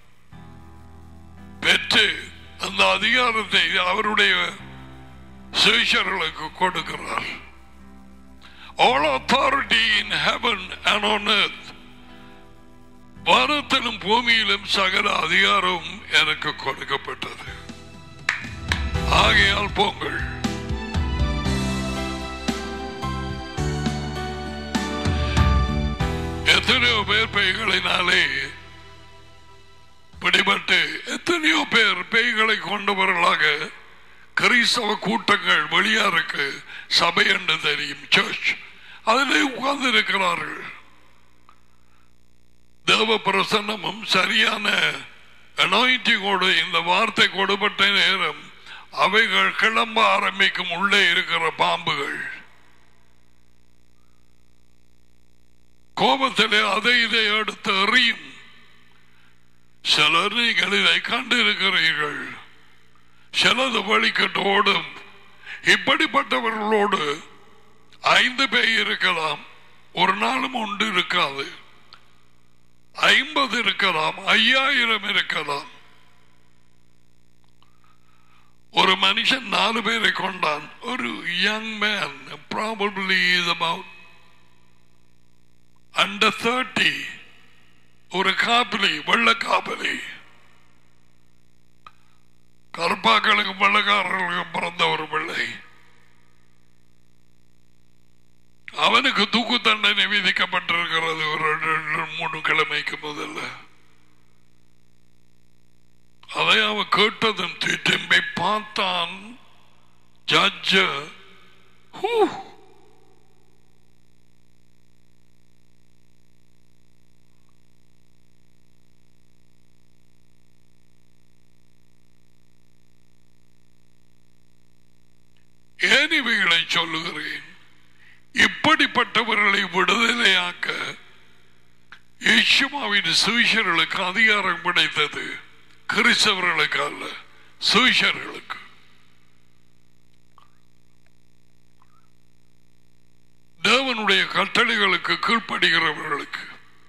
பெற்று அந்த அதிகாரத்தை அவருடைய சிஷர்களுக்கு கொடுக்கிறார் all authority in heaven and on earth வானத்திலும் பூமியிலும் சகல அதிகாரம் எனக்கு கொடுக்கப்பட்டது ஆகையால் போங்கள் எத்தனையோ பேர் பெய்களினாலே பிடிபட்டு எத்தனையோ பேர் பேய்களை கொண்டவர்களாக கிறிஸ்தவ கூட்டங்கள் வெளியா இருக்கு சபை என்று தெரியும் சர்ச் அதிலே உட்கார்ந்து இருக்கிறார்கள் தேவ பிரசன்னமும் சரியான அனாயிட்டிங்கோடு இந்த வார்த்தை கொடுப்பட்ட நேரம் அவைகள் கிளம்ப ஆரம்பிக்கும் உள்ளே இருக்கிற பாம்புகள் கோபத்திலே அதை இதை எடுத்து எறியும் சிலர் நீங்கள் இதை கண்டிருக்கிறீர்கள் சிலது வழிகட்டு ஓடும் இப்படிப்பட்டவர்களோடு ஐந்து பேர் இருக்கலாம் ஒரு நாளும் ஒன்று இருக்காது ஐம்பது இருக்கலாம் ஐயாயிரம் இருக்கலாம் ஒரு மனுஷன் நாலு பேரை கொண்டான் ஒரு young man probably is about under thirty ஒரு காப்பிலி வெள்ள காப்பிலி கருப்பாக்களுக்கு வெள்ளக்காரர்களுக்கு பிறந்த ஒரு பிள்ளை அவனுக்கு தூக்கு தண்டனை விதிக்கப்பட்டிருக்கிறது ஒரு ரெண்டு மூணு கிழமைக்கு முதல்ல அதை அவன் கேட்டதும் திரும்பி பார்த்தான் ஜட்ஜ ஏன் இவைகளை சொல்லுகிறேன் இப்படிப்பட்டவர்களை விடுதலையாக்க யேசுமாவின் சுவிஷர்களுக்கு அதிகாரம் கிடைத்தது கிறிஸ்தவர்களுக்கு அல்ல சுவிஷர்களுக்கு தேவனுடைய கட்டளைகளுக்கு கீழ்ப்படுகிறவர்களுக்கு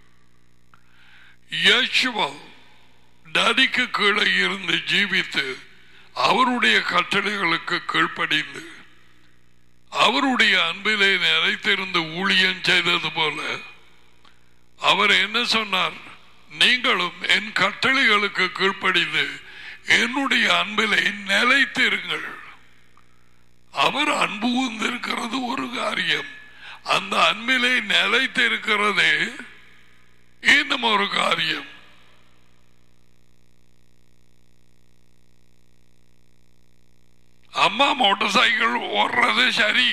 யேசுவா நதிக்கு கீழே இருந்து ஜீவித்து அவருடைய கட்டளைகளுக்கு கீழ்ப்படிந்து அவருடைய அன்பிலே நிலைத்திருந்து ஊழியம் செய்தது போல அவர் என்ன சொன்னார் நீங்களும் என் கட்டளைகளுக்கு கீழ்ப்படிந்து என்னுடைய அன்பிலே நிலைத்திருங்கள் அவர் அன்பு வந்திருக்கிறது ஒரு காரியம் அந்த அன்பிலே நிலைத்திருக்கிறதே இன்னும் ஒரு காரியம் அம்மா மோட்டார் சைக்கிள் ஓடுறது சரி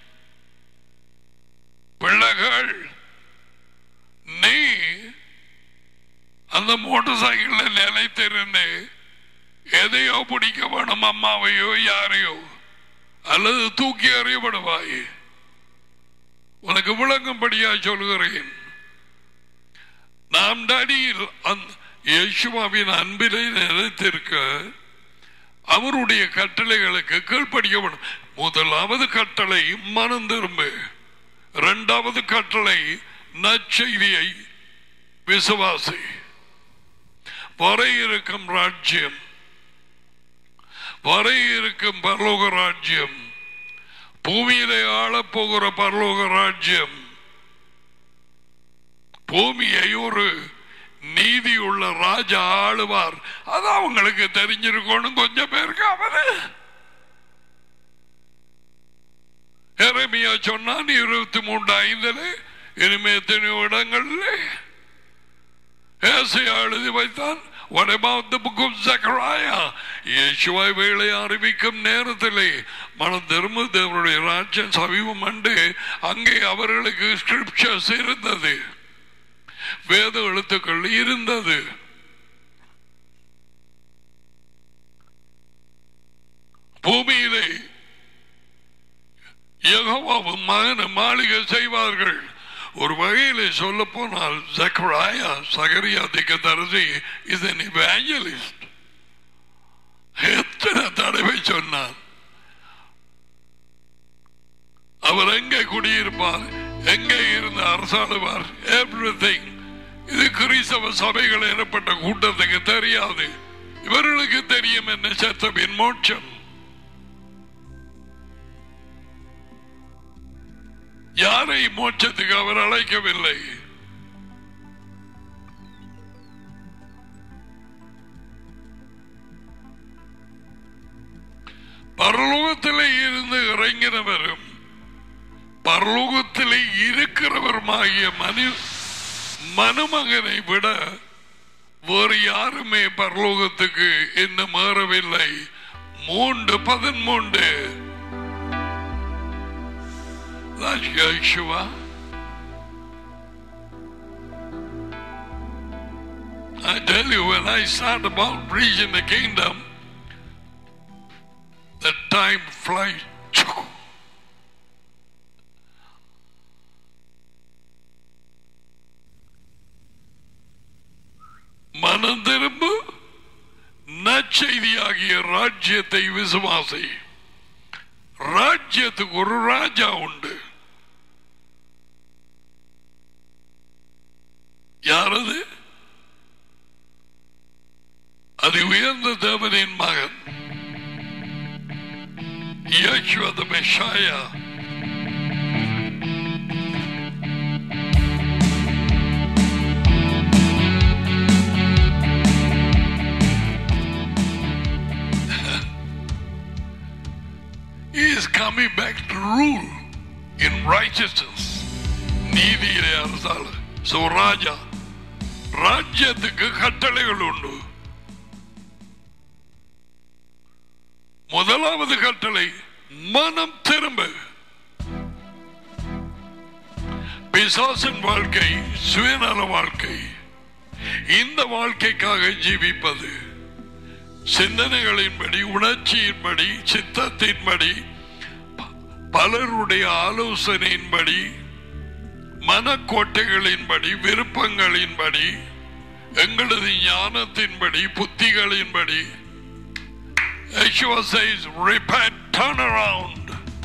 பிள்ளைகள் நீ அந்த மோட்டார் சைக்கிள்ல நிலைத்திருந்து எதையோ பிடிக்க வேணும் அம்மாவையோ யாரையோ அல்லது தூக்கி அறியப்படுவாய் உனக்கு விளங்கும்படியா சொல்கிறேன் நாம் நடியில் யேசுவாவின் அன்பிலே நிலைத்திருக்க அவருடைய கட்டளைகளுக்கு கீழ்ப்படிக்கப்படும் முதலாவது கட்டளை மனம் திரும்பு இரண்டாவது கட்டளை நற்செய்தியை விசுவாசி வர இருக்கும் ராஜ்யம் வர இருக்கும் பரலோக ராஜ்யம் பூமியிலே ஆளப்போகிற பரலோக ராஜ்யம் பூமியை ஒரு நீதி உள்ள ராஜா ஆளுவார் அது அவங்களுக்கு தெரிஞ்சிருக்கணும் கொஞ்சம் பேருக்கு அவரு எரமியா சொன்னான் இருபத்தி மூன்று ஐந்துல இனிமே எத்தனையோ இடங்கள்ல ஏசையா எழுதி வைத்தான் What about the book of Zechariah? இயேசுவை வேலை அறிவிக்கும் நேரத்திலே மனம் திரும்ப தேவனுடைய ராஜ்யம் சமீபம் அண்டு அங்கே அவர்களுக்கு ஸ்கிரிப்சர்ஸ் இருந்தது வேத எழுத்துக்கள் இருந்தது பூமியிலே யகோவாவும் மகன மாளிகை செய்வார்கள் ஒரு வகையிலே சொல்ல போனால் ஜக்கராயா சகரியா திக்கதரசி இது இவாஞ்சலிஸ்ட் எத்தனை தடவை சொன்னார் அவர் எங்கே குடியிருப்பார் எங்கே இருந்து அரசாடுவார் எவ்ரிதிங் இது கிறிஸ்தவ சபைகள் எனப்பட்ட கூட்டத்துக்கு தெரியாது இவர்களுக்கு தெரியும் என்ன சத்தமின் மோட்சம் யாரை மோட்சத்துக்கு அவர் அழைக்கவில்லை பரலோகத்திலே இருந்து இறங்கினவரும் பரலோகத்திலே இருக்கிறவருமாகிய மனு மனுமகனை விட வேறு யாருமே பரலோகத்துக்கு இன்னும் ஏறவில்லை மூன்று பதிமூன்று That's Yeshua. I tell you, when I start about preaching the kingdom, the time flies. மனம் திரும்பு நற்செய்தியாகிய ராஜ்யத்தை விசுவாசி ராஜ்யத்துக்கு ஒரு ராஜா உண்டு யாரது அது உயர்ந்த தேவனின் மகன் Yeshua the Messiah. He is coming back to rule in righteousness. நீதியிலே அரசாள சோ ராஜா ராஜ்யத்துக்கு கட்டளைகள் உண்டு முதலாவது கட்டளை மனம் திரும்ப பிசாசின் வாழ்க்கை சுயநல வாழ்க்கை இந்த வாழ்க்கைக்காக ஜீவிப்பது சிந்தனைகளின்படி உணர்ச்சியின்படி சித்தத்தின்படி ப- பலருடைய ஆலோசனையின்படி மனக்கோட்டைகளின்படி விருப்பங்களின்படி எங்களது ஞானத்தின்படி புத்திகளின்படி Yeshua says, repent, turn around.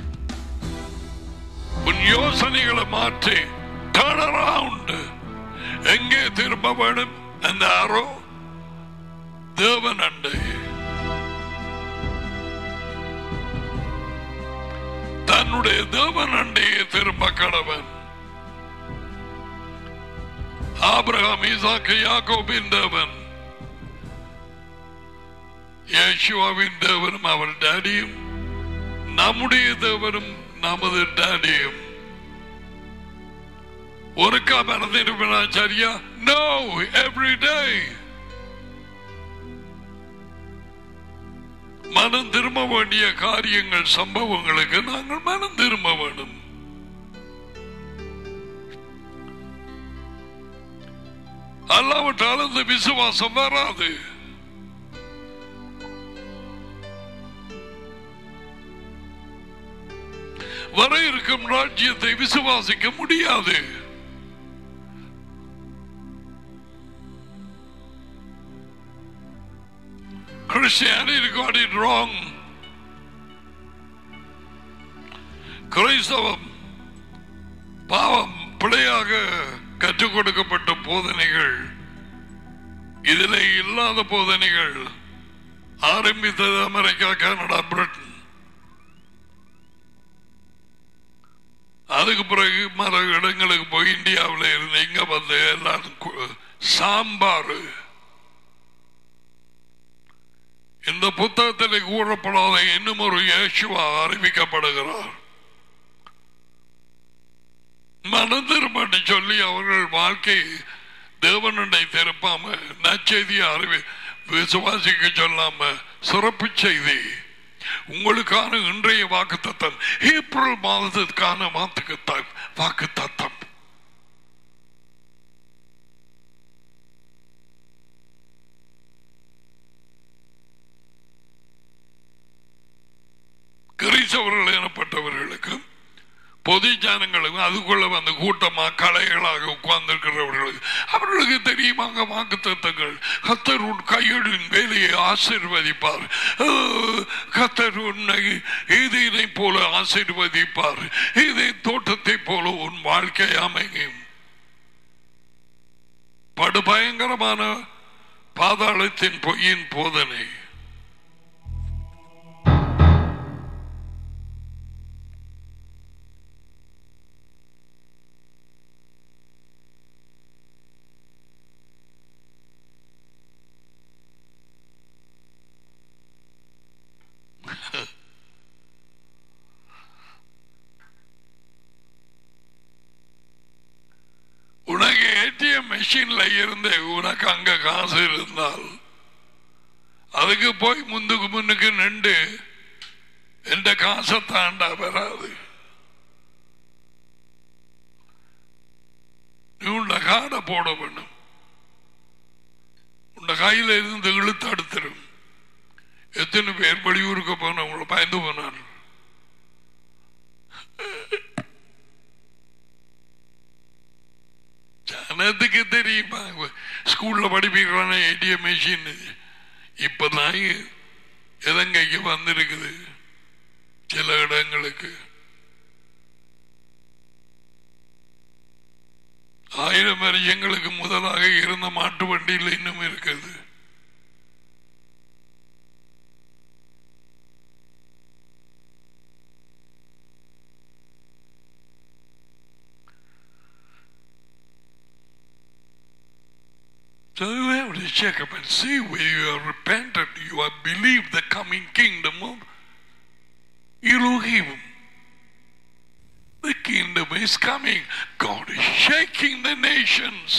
உன் யோசனைகளை மாற்றி turn around. எங்கே திரும்ப வேணும் அந்த ஆரோ தேவன் அண்டை தன்னுடைய தேவன் அண்டையே திரும்ப கடவன் ஆபிரகாம் ஈசாக்கு யாக்கோபின் தேவன் യേശുവിൻ ദേവനും അവർ ഡാഡിയും നമ്മുടെ ദേവനും நமது ഡാഡിയും ஒருக்கா மறந்துடுவேனா சரியா நோ எவ்ரி டே மனம் திரும்ப வேண்டிய காரியங்கள் சம்பவங்களுக்கு நாங்கள் மனம் திரும்ப வேண்டும் அல்லாவிட்டால் அந்த விசுவாசம் வராது வர இருக்கும் ராஜ்யத்தை விசுவாசிக்க முடியாது Christianity got it wrong. கிறிஸ்தவம் பாவம் பிழையாக கற்றுக் கொடுக்கப்பட்ட போதனைகள் இதில் இல்லாத போதனைகள் ஆரம்பித்தது அமெரிக்கா கனடா பிரிட்டன் அதுக்கு பிறகு மர இடங்களுக்கு போய் இந்தியாவில் இருந்து இங்க வந்து எல்லாரும் கு- சாம்பார் இந்த புத்தகத்தில் கூறப்படாத இன்னும் ஒரு இயேசுவா அறிவிக்கப்படுகிறார் மனம் திரும்பி சொல்லி அவர்கள் வாழ்க்கை தேவனுடைய திருப்பாம நச்செய்தியை அறிவி விசுவாசிக்க சொல்லாம சிறப்பு செய்தி உங்களுக்கான இன்றைய வாக்கு தத்தம் ஏப்ரல் மாதத்திற்கான வாக்கு வாக்கு தத்தம் கிறிஸ்தவர்கள் எனப்பட்டவர்களுக்கு பொது ஜனங்களுக்கும் அதுக்குள்ள வந்து கூட்டமா கலைகளாக உட்கார்ந்திருக்கிறவர்களுக்கு அவர்களுக்கு தெரியுமாங்க வாக்கு தத்தங்கள் கத்தர் உன் கையெழுன் வேலையை ஆசீர்வதிப்பார் அஹ், கத்தர் உன்னை ஏதேனை போல ஆசீர்வதிப்பார் ஏதே தோட்டத்தை போல உன் வாழ்க்கை அமையும் படுபயங்கரமான பாதாளத்தின் பொய்யின் போதனை உனக்கு ஏடிஎம் மெஷின்ல இருந்து உனக்கு அங்க காசு இருந்தால் அதுக்கு போய் முந்துக்கு முன்னுக்கு நின்று எந்த காசை தாண்டா வராது நீ உன்னை காடை போட வேண்டும் உன் கையில இருந்து இழுத்து அடுத்துரும் எத்தனை பேர் வெளியூருக்கு போனவங்கள பயந்து போனார் ஜனத்துக்கு தெரியுமா ஸ்கூல்ல படிப்பிக்கிறான ஏடிஎம் மிஷின் இப்பதான் இலங்கைக்கு வந்திருக்குது சில இடங்களுக்கு ஆயிரம் வருஷங்களுக்கு முதலாக இருந்த மாட்டு வண்டியில் இன்னும் இருக்குது So you have to check up and see where you are repentant, you have believed the coming kingdom of Elohim. The kingdom is coming. God is shaking the nations.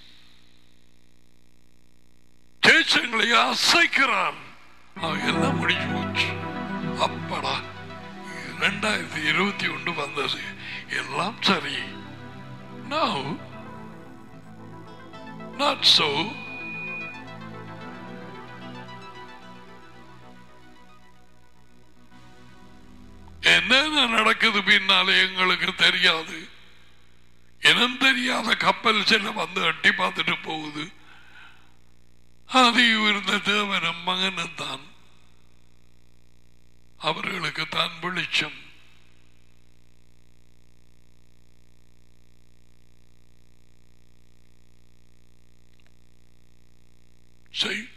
தேசங்களை அசைக்கிறார் எல்லாம் முடிஞ்சு போச்சு அப்படா ரெண்டாயிரத்தி இருபத்தி ஒன்று வந்தது எல்லாம் சரி No, not so. என்னென்ன நடக்குது பின்னாலே எங்களுக்கு தெரியாது இனம் தெரியாத கப்பல் செல்ல வந்து அட்டி பார்த்துட்டு போகுது அது இருந்த தேவனும் மகனும் தான் அவர்களுக்கு தான் வெளிச்சம் செய்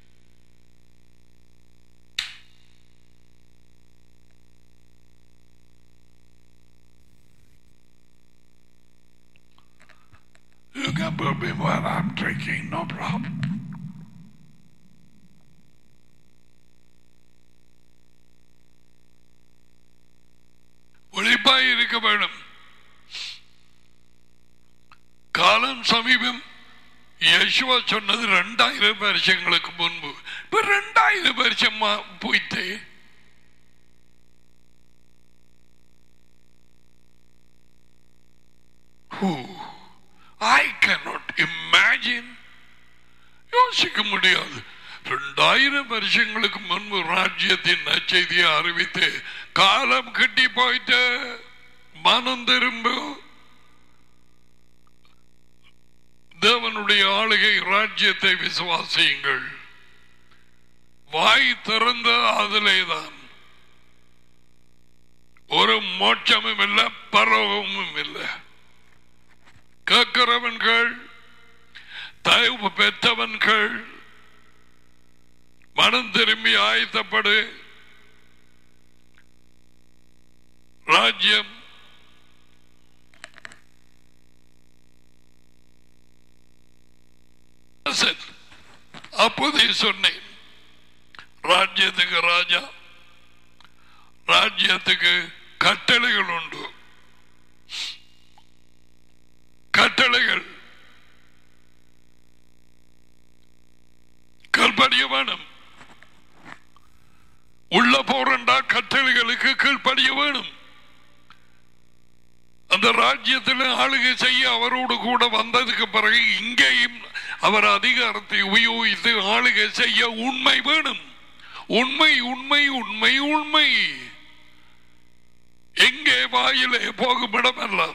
You can put me while I'm drinking, no problem. ஒளிப்பாய் இருக்க வேண்டும் காலம் சமீபம் யேசுவா சொன்னது ரெண்டாயிரம் வருஷங்களுக்கு முன்பு இப்ப ரெண்டாயிரம் வருஷமா போயிட்டு ஐ cannot imagine யோசிக்க முடியாது ரெண்டாயிரம் வருஷங்களுக்கு முன்பு ராஜ்யத்தின் நச்செய்தியை அறிவித்து காலம் கட்டி போயிட்டு மனம் திரும்ப தேவனுடைய ஆளுகை ராஜ்யத்தை விசுவாசியுங்கள் வாய் திறந்த அதிலேதான் ஒரு மோட்சமும் இல்லை பரவமும் இல்லை கேட்கிறவன்கள் தயவு பெற்றவன்கள் மனம் திரும்பி ஆயத்தப்படு ராஜ்யம் அப்போதே சொன்னேன் ராஜ்யத்துக்கு ராஜா ராஜ்யத்துக்கு கட்டளைகள் உண்டு கட்டளைகள் கல்படிய வேணும் உள்ள போறண்டா கட்டளைகளுக்கு கீழ்ப்படிய வேணும் அந்த ராஜ்யத்தில் ஆளுகை செய்ய அவரோடு கூட வந்ததுக்கு பிறகு இங்கேயும் அவர் அதிகாரத்தை உபயோகித்து ஆளுகை செய்ய உண்மை வேணும் உண்மை உண்மை உண்மை உண்மை எங்கே வாயிலே போகும் இடமெல்லாம்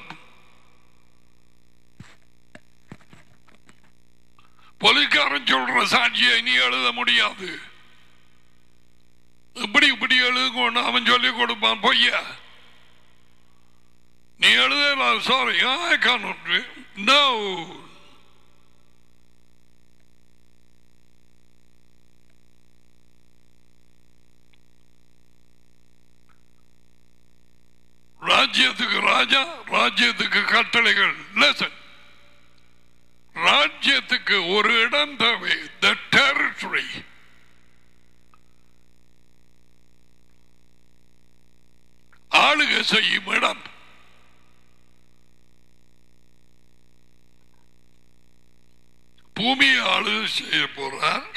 போலீஸ்காரன் சொல்ற சாட்சியை நீ எழுத முடியாது இப்படி இப்படி எழுதுங்கன்னு அவன் சொல்லி கொடுப்பான் பொய்யா நீ எழுதலாம் சாரி ஐ கானட் நோ ராஜ்யத்துக்கு ராஜா ராஜ்யத்துக்கு கட்டளைகள் லெசன் ராஜ்யத்துக்கு ஒரு இடம் தேவை த டெரிட்டரி ஆளுகை செய்யும் இடம் பூமியை ஆளுகை செய்ய போறார்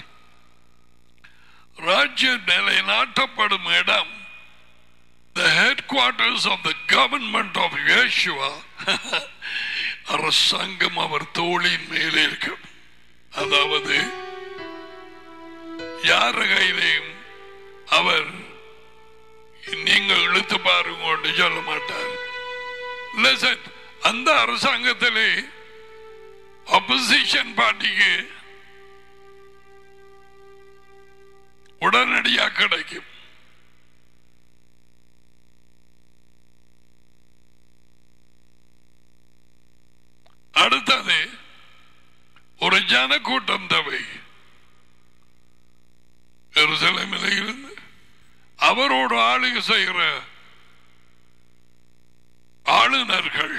ராஜ்ய நிலைநாட்டப்படும் இடம் the headquarters of the government of Yeshua அரசாங்கம் அவர் தோளின் மேலே இருக்கும் அதாவது யார கையிலையும் அவர் நீங்கள் இழுத்து பாருங்க என்று சொல்ல மாட்டார் Listen, அந்த அரசாங்கத்திலே அப்போசிஷன் பார்ட்டிக்கு உடனடியாக கிடைக்கும் அடுத்தது ஒரு ஜனக்கூட்டம் தேவை எருசலேமில் இருந்து அவரோடு ஆளுகை செய்கிற ஆளுநர்கள்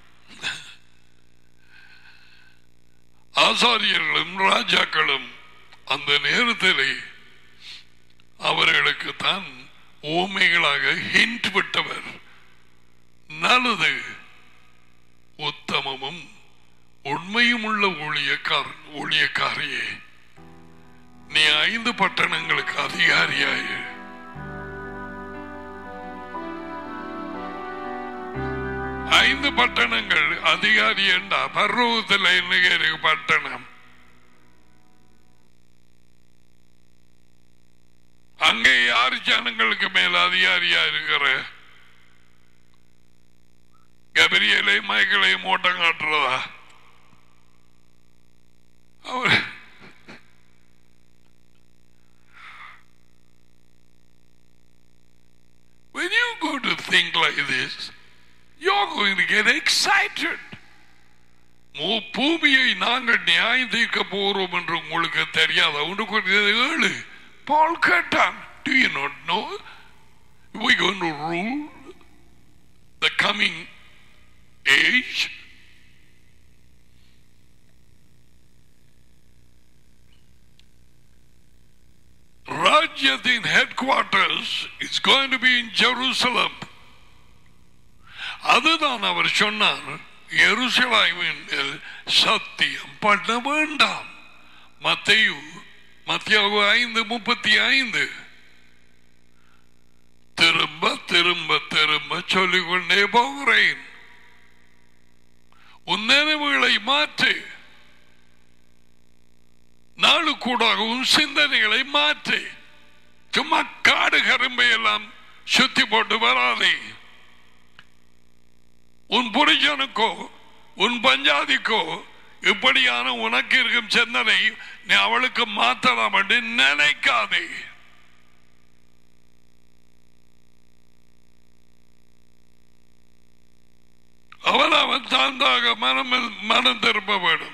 ஆசாரியர்களும் ராஜாக்களும் அந்த நேரத்திலே அவர்களுக்கு தான் ஊமைகளாக ஹிண்ட் விட்டவர் நல்லது உத்தமமும் உண்மையும் உள்ள ஊழியக்கார் ஊழியக்காரியே நீ ஐந்து பட்டணங்களுக்கு அதிகாரியாய ஐந்து பட்டணங்கள் அதிகாரி என்றா பர்வத்தில் என்ன பட்டணம் அங்கே யார் ஜனங்களுக்கு மேல அதிகாரியா இருக்கிற கபரியலையும் மயக்களையும் ஓட்டம் காட்டுறதா அவர் When you go to think like this, you're going to get excited. மூ- பூமியை நாங்கள் நியாயம் தீர்க்க போறோம் என்று உங்களுக்கு தெரியாத ஒன்று குறித்தது ஏழு பால் கேட்டான் Do you not know? We're going to rule the coming age. ராஜ்யத்தின் headquarters is going to be in Jerusalem. அதுதான் அவர் சொன்னார் எருசலேமின் மேல் சத்தியம் பண்ண வேண்டாம் மத்தையு மத்தியாவு ஐந்து முப்பத்தி ஐந்து திரும்ப திரும்ப திரும்ப சொல்லிக்கொண்டே போகிறேன் உன் நினைவுகளை மாற்று நாளுக்கூடாக உன் சிந்தனைகளை மாற்று சும்மா காடு கரும்பை எல்லாம் சுத்தி போட்டு வராதே உன் புரிஜனுக்கோ உன் பஞ்சாதிக்கோ இப்படியான உனக்கு இருக்கும் சிந்தனை நீ அவளுக்கு மாற்றலாம் என்று நினைக்காதே அவன் அவன் தாந்தாக மனம் மனம் திரும்ப வேண்டும்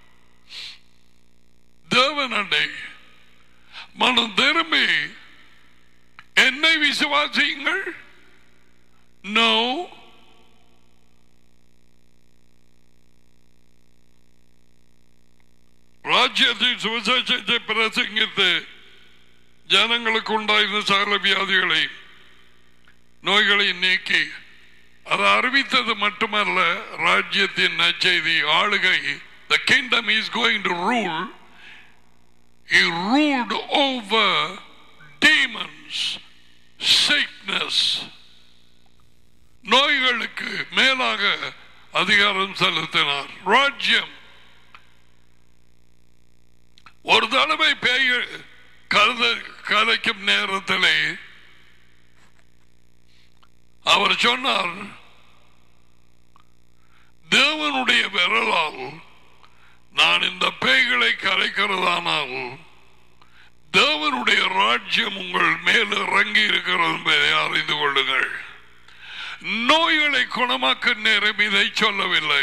தேவனண்டை மனம் திரும்பி என்னை விசுவாசியுங்கள் நோ ராஜ்யத்தின் சுவிசேஷத்தை பிரசங்கித்து ஜனங்களுக்கு உண்டாயிருந்த சகல வியாதிகளை நோய்களை நீக்கி அதை அறிவித்தது மட்டுமல்ல ராஜ்யத்தின் நற்செய்தி ஆளுகை the kingdom is going to rule he ruled over demons sickness நோய்களுக்கு மேலாக அதிகாரம் செலுத்தினார் ராஜ்யம் ஒரு தடவை பேய் கருத கதைக்கும் நேரத்திலே அவர் சொன்னார் தேவனுடைய விரலால் நான் இந்த பேய்களை கரைக்கிறதானால் தேவனுடைய ராஜ்யம் உங்கள் மேல் இறங்கி இருக்கிறது என்பதை அறிந்து கொள்ளுங்கள் நோய்களை குணமாக்க நேரம் இதை சொல்லவில்லை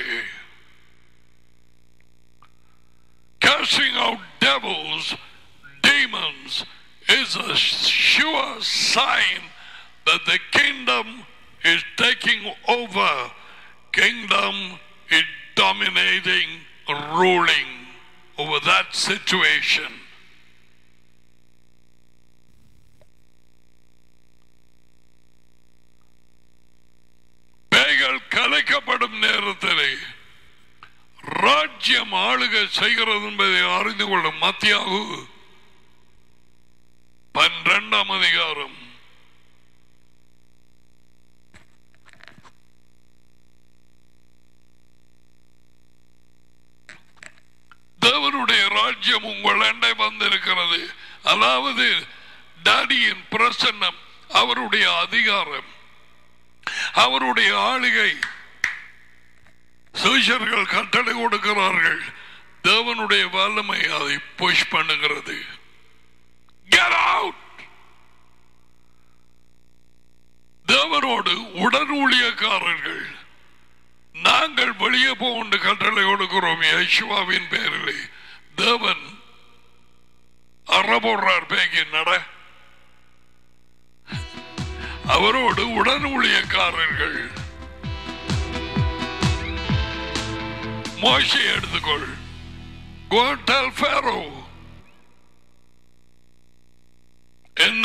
casting out devils, demons is a sure sign that the kingdom is taking over. Kingdom is dominating, ruling over that situation. பேய்கள் கலைக்கப்படும் நேரத்திலே ராஜ்யம் ஆளுகை செய்கிறது என்பதை அறிந்து கொள்ளும் மத்தியாகு பன்னிரண்டாம் அதிகாரம் தேவனுடைய தேவனுடைய ராஜ்யம் உங்கள் அண்டை வந்திருக்கிறது அதாவது டாடியின் பிரசன்னம் அவருடைய அதிகாரம் அவருடைய ஆளுகை சீஷர்கள் கட்டளை கொடுக்கிறார்கள் தேவனுடைய வல்லமை அதை புஷ் பண்ணுகிறது Get out! தேவனோடு உடன் ஊழியக்காரர்கள் நாங்கள் வெளியே போண்டு கட்டளை கொடுக்கிறோம் யேசுவாவின் பேரிலே தேவன் அற போடுறார் பேங்கி நட அவரோடு உடன் ஊழியக்காரர்கள் மோசை எடுத்துக்கொள் Go and tell Pharaoh. என்ன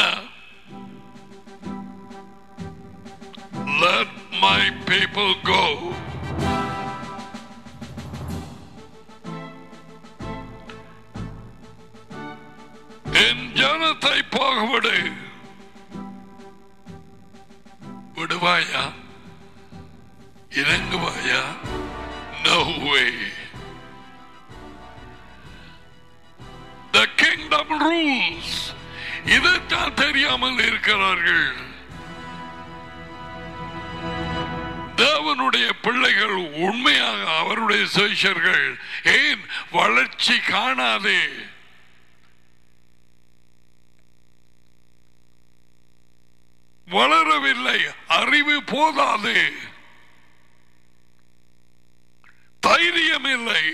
Let my people go. என் ஜனத்தை போகவிடு விடுவாயா இறங்குவாயா No way. The kingdom rules. இதைத்தான் தெரியாமல் இருக்கிறார்கள் தேவனுடைய பிள்ளைகள் உண்மையாக அவருடைய சிஷர்கள் ஏன் வளர்ச்சி காணாதே வளரவில்லை அறிவு போதாது தைரியம் இல்லை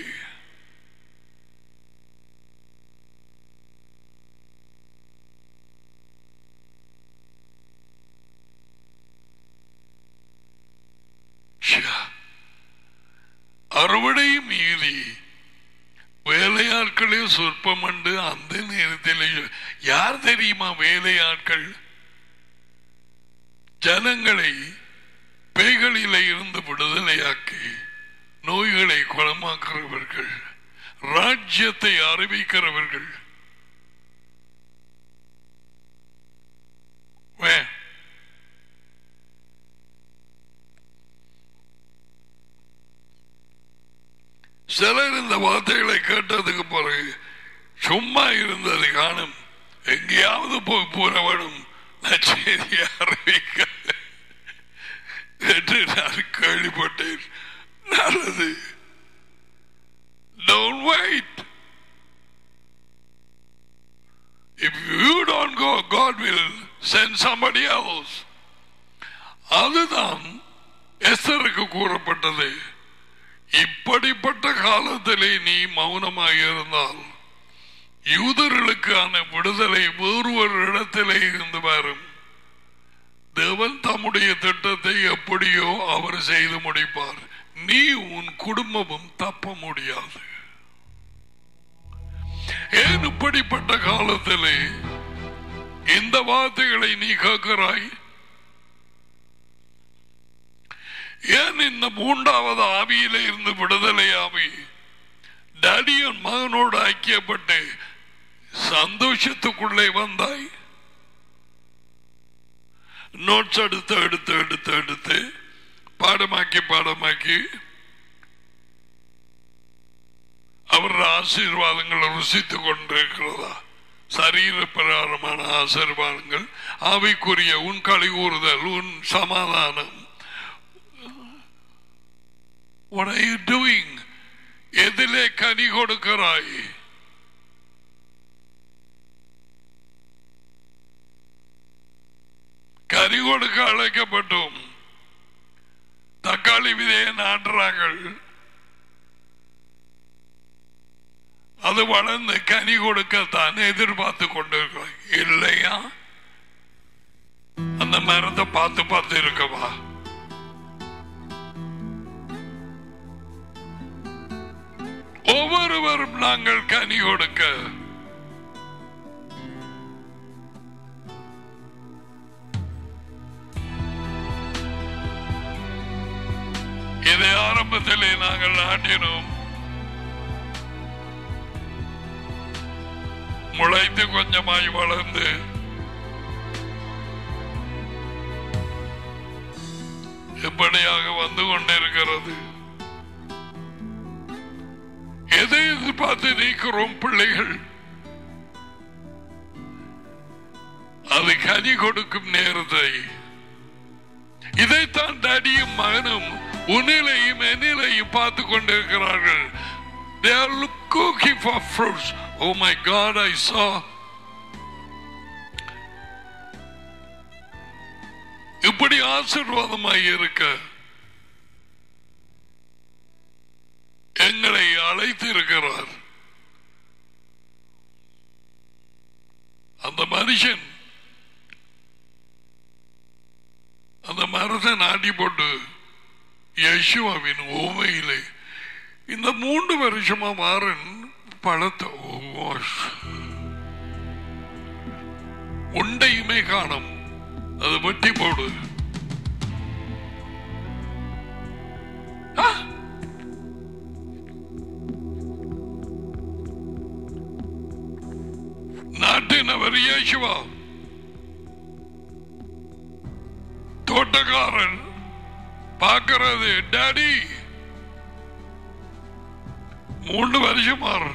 அறுவடையும் மீறி வேலையாட்களே சொற்பம் உண்டு அந்த நேரத்தில் யார் தெரியுமா வேலையாட்கள் ஜனங்களை பேய்களிலே இருந்து விடுதலையாக்கி நோய்களை குணமாக்குறவர்கள் ராஜ்யத்தை அறிவிக்கிறவர்கள் வே- சிலர் இந்த வார்த்தைகளை கேட்டதுக்கு பிறகு சும்மா இருந்தது காணும் எங்கேயாவது போய் புறவனும் நச்செய்தியை அறிவிக்க என்று நான் கேள்விப்பட்டேன் நல்லது Don't wait. If you don't go, God will send somebody else. அதுதான் எஸ்தருக்கு கூறப்பட்டது இப்படிப்பட்ட காலத்திலே நீ மௌனமாக இருந்தால் யூதர்களுக்கான விடுதலை வேறு ஒரு இடத்திலே இருந்து வரும் தேவன் தம்முடைய திட்டத்தை எப்படியோ அவர் செய்து முடிப்பார் நீ உன் குடும்பமும் தப்ப முடியாது ஏன் இப்படிப்பட்ட காலத்திலே இந்த வார்த்தைகளை நீ கேட்கிறாய் ஏன் இந்த மூன்றாவது ஆவியில இருந்து விடுதலை ஆவி டேடியன் மகனோடு ஐக்கியப்பட்டு சந்தோஷத்துக்குள்ளே வந்தாய் நோட்ஸ் எடுத்து எடுத்து எடுத்து எடுத்து பாடமாக்கி பாடமாக்கி அவருடைய ஆசீர்வாதங்களை ருசித்துக் கொண்டிருக்கிறதா சரீர பிரகாரமான ஆசீர்வாதங்கள் ஆவிக்குரிய உன் களி கூறுதல் உன் சமாதானம் What are you doing? எதிலே கனி கொடுக்கிறாய் கனி கொடுக்க அழைக்கப்பட்டோம் தக்காளி விதையை நாட்டுறாங்கள் அது வளர்ந்து கனி கொடுக்கத்தான் எதிர்பார்த்து கொண்டிருக்கிறோம் இல்லையா அந்த மரத்தை பார்த்து பார்த்து இருக்கவா ஒவ்வொருவரும் நாங்கள் கனி கொடுக்க இதை ஆரம்பத்திலே நாங்கள் நாட்டினோம் முளைத்து கொஞ்சமாய் வளர்ந்து எப்படியாக வந்து கொண்டிருக்கிறது எதை எதிர்பார்த்து நீக்கிறோம் பிள்ளைகள் அது கனி கொடுக்கும் நேரத்தை இதைத்தான் டேடியும் மகனும் உன்னிலையும் என்னிலையும் பார்த்து கொண்டிருக்கிறார்கள் They are look- cooking for fruits. Oh my God, I saw. இப்படி ஆசீர்வாதமாய் இருக்க எங்களை அழைத்து இருக்கிறார் அந்த மனுஷன் அந்த மரத்தை நாட்டி போட்டு யசுவாவின் ஓமையிலே இந்த மூன்று வருஷமா மாறன் பழத்தை ஓ, உண்டையுமே காணும் அது வெட்டி போடு ஆ! நாட்டினவர் இயேசுவா தோட்டக்காரன் பார்க்கிறது டாடி மூன்று வருஷமாறு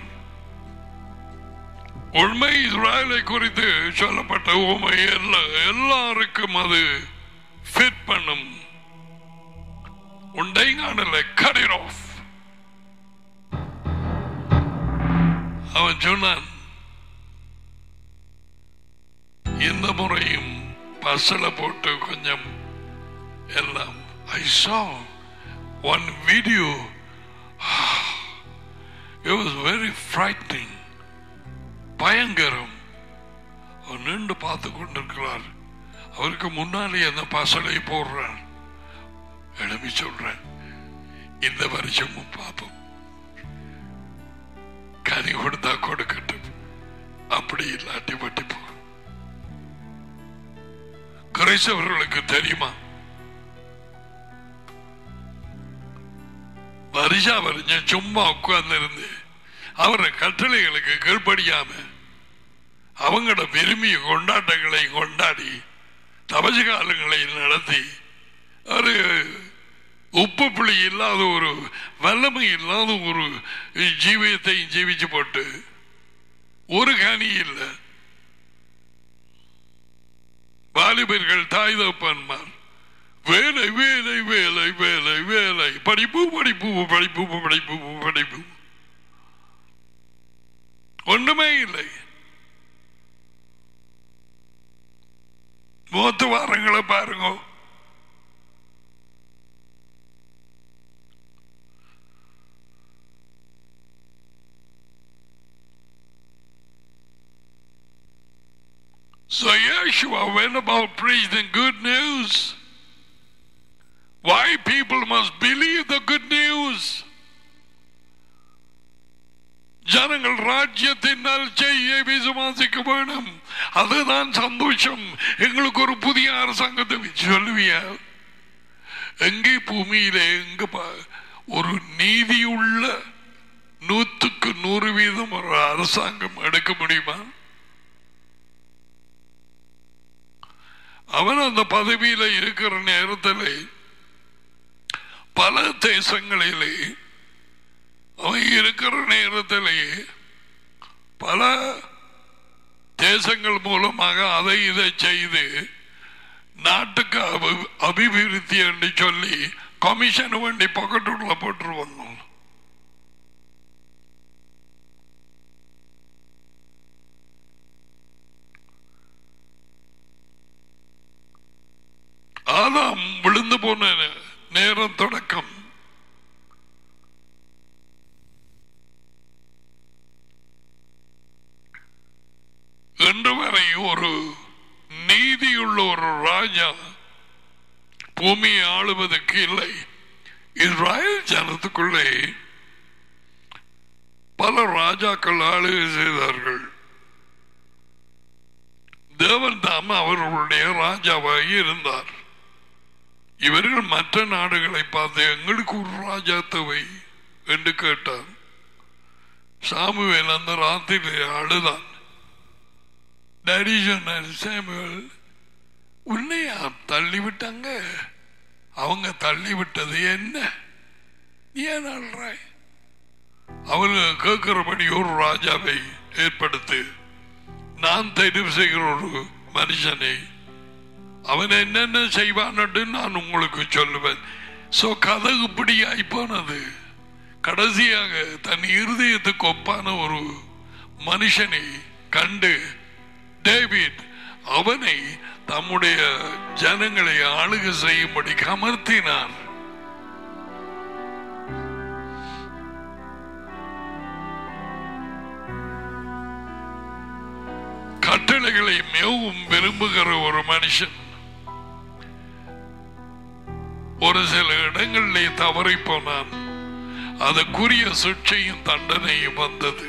உண்மை இஸ்ராயலை குறித்து சொல்லப்பட்ட உண்மை எல்லா எல்லாருக்கும் அது ஃபிட் பண்ணும் உண்டை காணல cut it off அவன் சொன்னான் இந்த முறையும் பசல போட்டு கொஞ்சம் எல்லாம் ஐ saw one video it was very frightening பயங்கரம் அவர் நின்று பார்த்து கொண்டிருக்கிறார் அவருக்கு முன்னாலே அந்த பசலை போடுறார் எழுப்பி சொல்றேன் இந்த வருஷமும் பார்ப்போம் கனி கொடுத்தா கொடுக்கட்டும் அப்படி இல்லாட்டி வட்டி போ கிரைஸ்தவர்களுக்கு தெரியுமா வருஷா வரிஞ்ச சும்மா உட்கார்ந்து இருந்து அவரை கட்டளைகளுக்கு கீழ்ப்படியாம அவங்களோட விரும்பிய கொண்டாட்டங்களை கொண்டாடி தபசு காலங்களை நடத்தி ஒரு உப்பு புளி இல்லாத ஒரு வல்லமை இல்லாத ஒரு ஜீவியத்தை ஜீவிச்சு போட்டு ஒரு கனி இல்லை வாலிபர்கள் தாய் தப்பன்மார் வேலை வேலை வேலை வேலை வேலை படிப்பு படிப்பு படிப்பு படிப்பு படிப்பு ஒண்ணுமே இல்லை மூத்த வாரங்களை பாருங்க So Yeshua went about preaching good news. Why people must believe the good news? ஜனங்கள் ராஜ்யத்தினால் செய்ய விசுவாசிக்க வேணும் அதுதான் சந்தோஷம் எங்களுக்கு ஒரு புதிய அரசாங்கத்தை சொல்லுவியா எங்கே பூமியிலே எங்க பா- ஒரு நீதியுள்ள நூற்றுக்கு நூறு வீதம் ஒரு அரசாங்கம் எடுக்க முடியுமா அவன் அந்த பதவியில இருக்கிற நேரத்தில் பல தேசங்களிலே அவன் இருக்கிற நேரத்திலேயே பல தேசங்கள் மூலமாக அதை இதை செய்து நாட்டுக்கு அபி- அபிவிருத்தி என்று சொல்லி கமிஷன் வண்டி பக்கெட்டுள்ள போட்டுருவாங்க ஆதாம் விழுந்து போன நேரம் தொடக்கம் இன்று வரை ஒரு நீதியுள்ள ஒரு ராஜா பூமியை ஆளுவதற்கு இல்லை இஸ்ராயல் ஜனத்துக்குள்ளே பல ராஜாக்கள் ஆளுகை செய்தார்கள் தேவன் தாம் அவர்களுடைய ராஜாவாகி இருந்தார் இவர்கள் மற்ற நாடுகளை பார்த்து எங்களுக்கு ஒரு ராஜா தேவை என்று கேட்டார் சாமுவேல் அந்த ராத்திரி அழுதான் டேடி சொன்னார் சாமுவேல் உன்னையா தள்ளி விட்டாங்க அவங்க தள்ளி விட்டது என்ன நீ ஏன் அழுறாய் அவர்கள் கேட்கிறபடி ஒரு ராஜாவை ஏற்படுத்து நான் தெரிவு செய்கிற ஒரு மனுஷனை அவன் என்னென்ன செய்வான்னு நான் உங்களுக்கு சொல்லுவேன் சோ கதை இப்படி போனது கடைசியாக தன் இருதயத்துக்கு ஒப்பான ஒரு மனுஷனை கண்டு டேவிட் அவனை தம்முடைய ஜனங்களை ஆளுகை செய்யும்படி அமர்த்தினார் கட்டளைகளை மிகவும் விரும்புகிற ஒரு மனுஷன் ஒரு சில இடங்களிலே தவறி போனான் அதற்குரிய சிக்ஷையும் தண்டனையும் வந்தது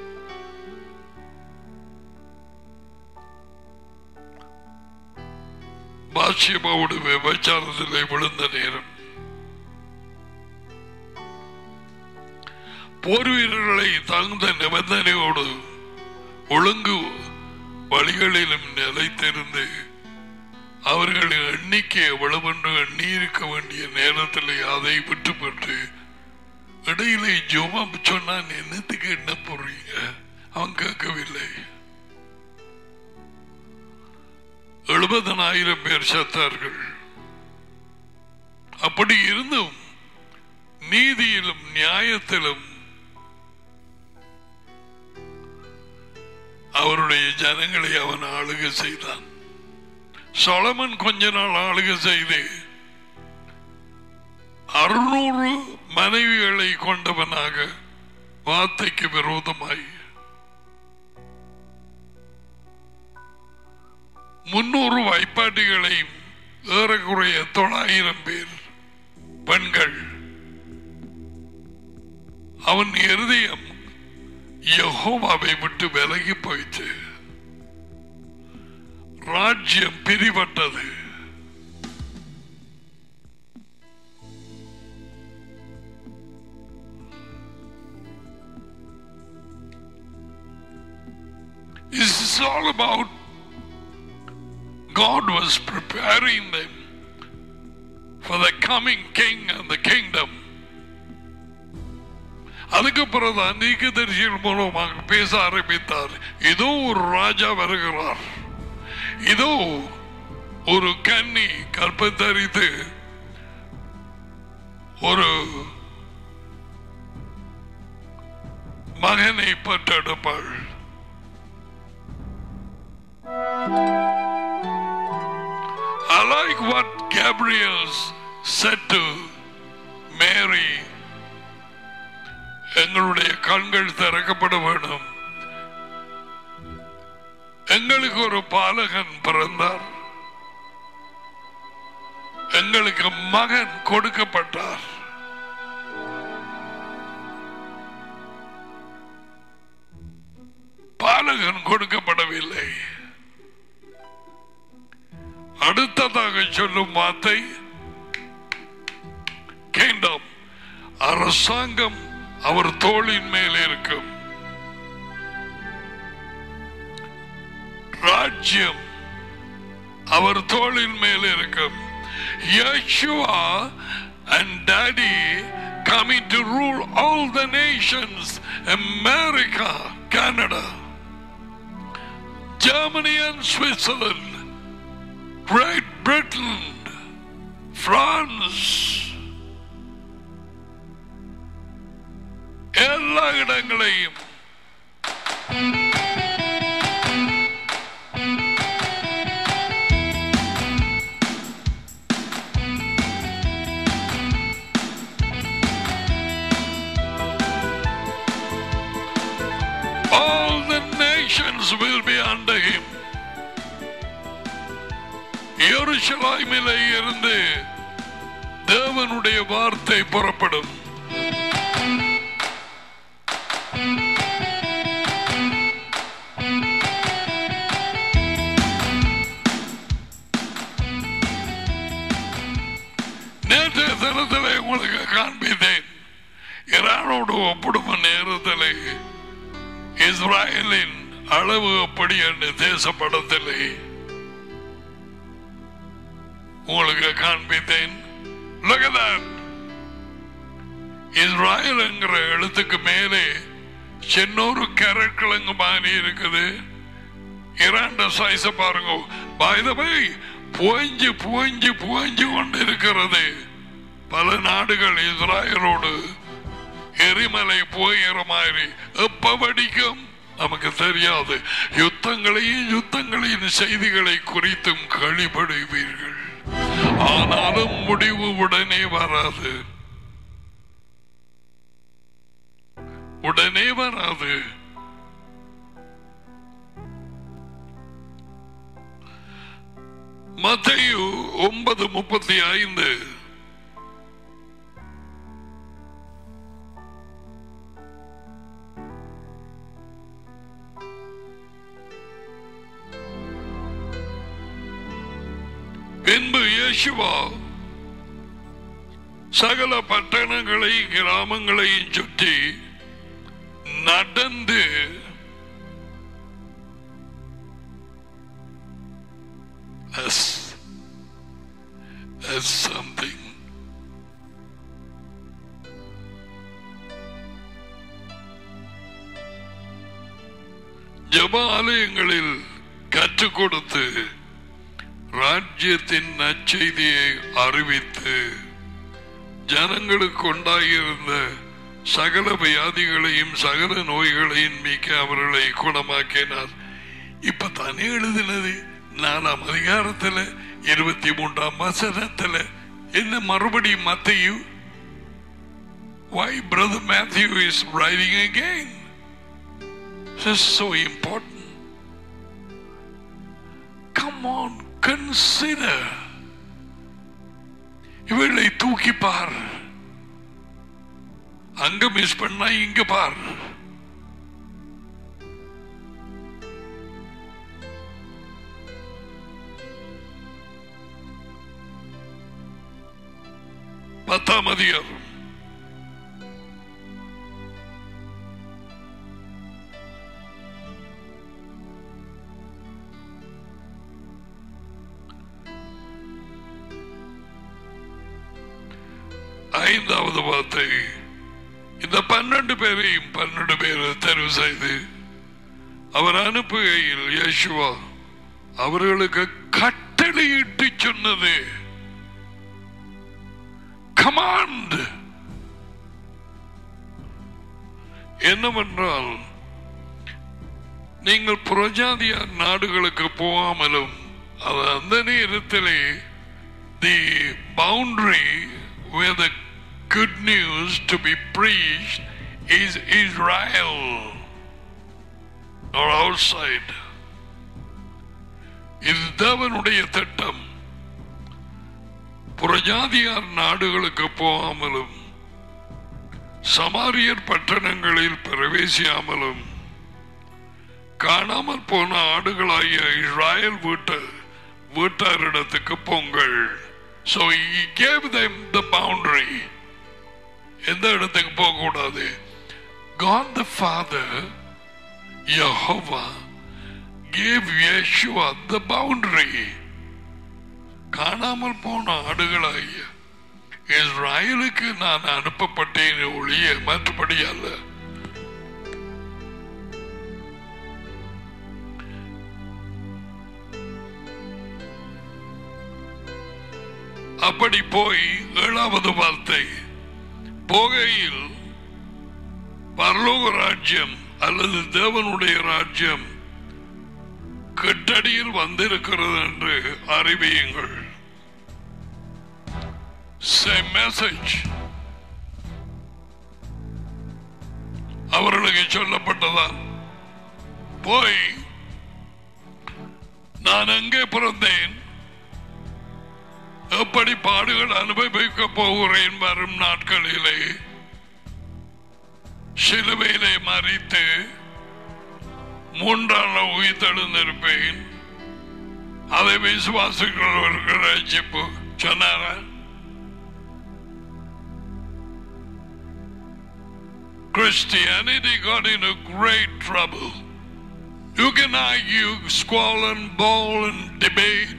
பாஷ்யமாவோடு விபச்சாரத்திலே விழுந்த நேரம் போர் வீரர்களை தகுந்த நிபந்தனையோடு ஒழுங்கு வழிகளிலும் நிலைத்திருந்து அவர்களின் எண்ணிக்கை எவ்வளவென்று எண்ணி இருக்க வேண்டிய நேரத்தில் அதை விட்டுப்பட்டு இடையிலே ஜோமம் சொன்னான் என்னத்துக்கு என்ன போறீங்க அவன் கேட்கவில்லை எழுபதனாயிரம் பேர் செத்தார்கள் அப்படி இருந்தும் நீதியிலும் நியாயத்திலும் அவருடைய ஜனங்களை அவன் ஆளுகை செய்தான் சொலமன் கொஞ்ச நாள் ஆளுகை செய்து அறுநூறு மனைவிகளை கொண்டவனாக வார்த்தைக்கு விரோதமாய் முன்னூறு வைப்பாட்டிகளையும் ஏறக்குறைய தொள்ளாயிரம் பேர் பெண்கள் அவன் இருதயம் யெகோவாவை விட்டு விலகி போயிட்டு ராஜ்யம் பிரிபட்டது This is all about God was preparing them for the coming king and the kingdom. அதுக்கு பிறகுதான் நீக்க தரிசிகள் மூலமாக பேச ஆரம்பித்தார் இதோ ஒரு ராஜா வருகிறார் இதோ ஒரு கன்னி கற்பத்தரித்து ஒரு மகனை பெற்றெடுப்பாள் I like what Gabriel said to Mary. எங்களுடைய கண்கள் திறக்கப்பட வேண்டும் எங்களுக்கு ஒரு பாலகன் பிறந்தார் எங்களுக்கு மகன் கொடுக்கப்பட்டார் பாலகன் கொடுக்கப்படவில்லை அடுத்ததாக சொல்லும் வார்த்தை கிங்டம் அரசாங்கம் அவர் தோளின் மேல் இருக்கும் ராஜ்யம் அவர் தோளின் மேல் இருக்கும் Yeshua and Daddy coming to rule all the nations America, Canada, Germany and Switzerland, Great Britain, France, எல்லா இடங்களையும் all the nations will be under him எருசலாய்மிலே இருந்து தேவனுடைய வார்த்தை புறப்படும் நேற்றைய தினத்தில் உங்களுக்கு காண்பித்தேன் ஈரானோடு ஒப்பிடும் நேரத்தில் இஸ்ராயலின் அளவு அப்படி என்று தேசப்படத்திலே உங்களுக்கு காண்பித்தேன் Look at that. இஸ்ராயல் என்கிற எழுத்துக்கு மேலே சின்னொரு கரக்கிழங்கு மாதிரி இருக்குது இரண்டு சைஸ பாருங்க பாய்தவை புவஞ்சு புவஞ்சு புவஞ்சு கொண்டு இருக்கிறது பல நாடுகள் இஸ்ராயலோடு எரிமலை போகிற மாதிரி எப்ப வெடிக்கும் நமக்கு தெரியாது யுத்தங்களையும் யுத்தங்களின் செய்திகளை குறித்தும் கழிபடுவீர்கள் ஆனாலும் முடிவு உடனே வராது உடனே வராது மத்தையு ஒன்பது முப்பத்தி ஐந்து பின்பு இயேசுவா சகல பட்டணங்களையும் கிராமங்களையும் சுற்றி நடந்து as, as something ஜப ஆலயங்களில் கற்றுக் கொடுத்து ராஜ்யத்தின் நற்செய்தியை அறிவித்து ஜனங்களுக்கு உண்டாகியிருந்த சகல வியாதிகளையும் சகல நோய்களையும் நீக்க அவர்களை குணமாக்கினார் இப்ப தானே எழுதினது நாலாம் அதிகாரத்துல இருபத்தி மூன்றாம் வசனத்துல என்ன மறுபடியும் மத்தையும் why brother Matthew is writing again this is so important come on consider இவளை தூக்கி பார் அங்க மிஸ் பண்ணா இங்க பார் பத்தாம் அதிகாரம் ஐந்தாவது வார்த்தை இந்த பன்னெண்டு பேரையும் பன்னெண்டு பேரை தெரிவு செய்து அவர் அனுப்புகையில் யேசுவா அவர்களுக்கு கட்டளையிட்டு சொன்னது கமாண்ட் என்னவென்றால் நீங்கள் புறஜாதிய நாடுகளுக்கு போகாமலும் அது அந்த நேரத்திலே the boundary where the good news to be preached is Israel or outside. இது தேவனுடைய திட்டம் புறஜாதியார் நாடுகளுக்கு போகாமலும் சமாரியர் பட்டணங்களில் பிரவேசியாமலும் காணாமல் போன ஆடுகளாகிய இஸ்ராயல் வீட்டு வீட்டாரிடத்துக்கு Pongal So he gave them the boundary. எந்த இடத்துக்கு போக கூடாது God the Father, Jehovah, gave Yeshua the boundary. காணாமல் போன ஆடுகளாகிய இஸ்ராயலுக்கு நான் அனுப்பப்பட்டேன் ஒழிய மற்றபடி அல்ல அப்படி போய் ஏழாவது வார்த்தை போகையில் பரலோக ராஜ்யம் அல்லது தேவனுடைய ராஜ்யம் கட்டடியில் வந்திருக்கிறது என்று அறிவியுங்கள் Same message. அவர்களுக்கு சொல்லப்பட்டதா போய் நான் எங்கே பிறந்தேன் எப்படி பாடுகள் அனுபவிக்க போகிறேன் வரும் நாட்களிலே சிலுவையிலே மறித்து மூன்றாம் நாள் உயிர்த்தெழுந்திருப்பேன் அதை விசுவாசிக்கிறவர்கள் ரட்சிப்பு சொன்னாரா Christianity got in a great trouble. You can argue, squall and bawl and debate.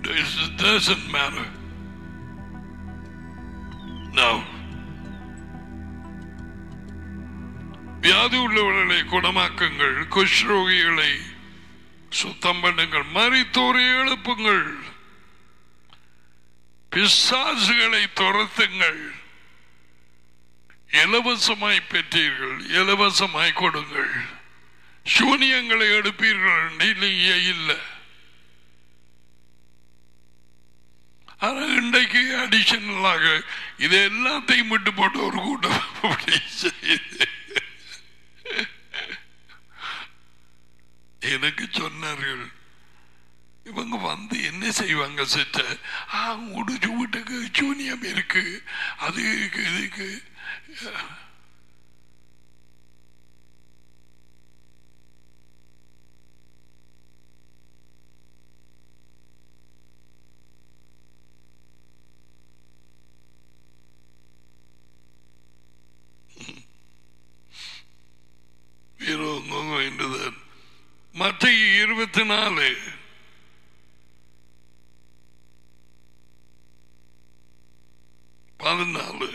It doesn't matter. No. வியாதி உள்ளவர்களை குணமாக்குங்கள் குஷ்ரோகிகளை சுத்தம் பண்ணுங்கள் மறித்தோரை எழுப்புங்கள் பிசாசுகளை துரத்துங்கள் இலவசமாய் பெற்றீர்கள் இலவசமாய் கொடுங்கள் சூனியங்களை எடுப்பீர்கள் இல்லையே இல்லை ஆனா இன்றைக்கு அடிஷனலாக இது எல்லாத்தையும் விட்டு போட்டு ஒரு கூட்டம் அப்படி செய்யுது. எனக்கு சொன்னார்கள் இவங்க வந்து என்ன செய்வாங்க சித்த ஆ முடிச்சு வீட்டுக்கு சூனியம் இருக்கு அது இருக்கு இதுக்கு வீரம் வேண்டுதல் மற்ற இருபத்தி நாலு பதினாலு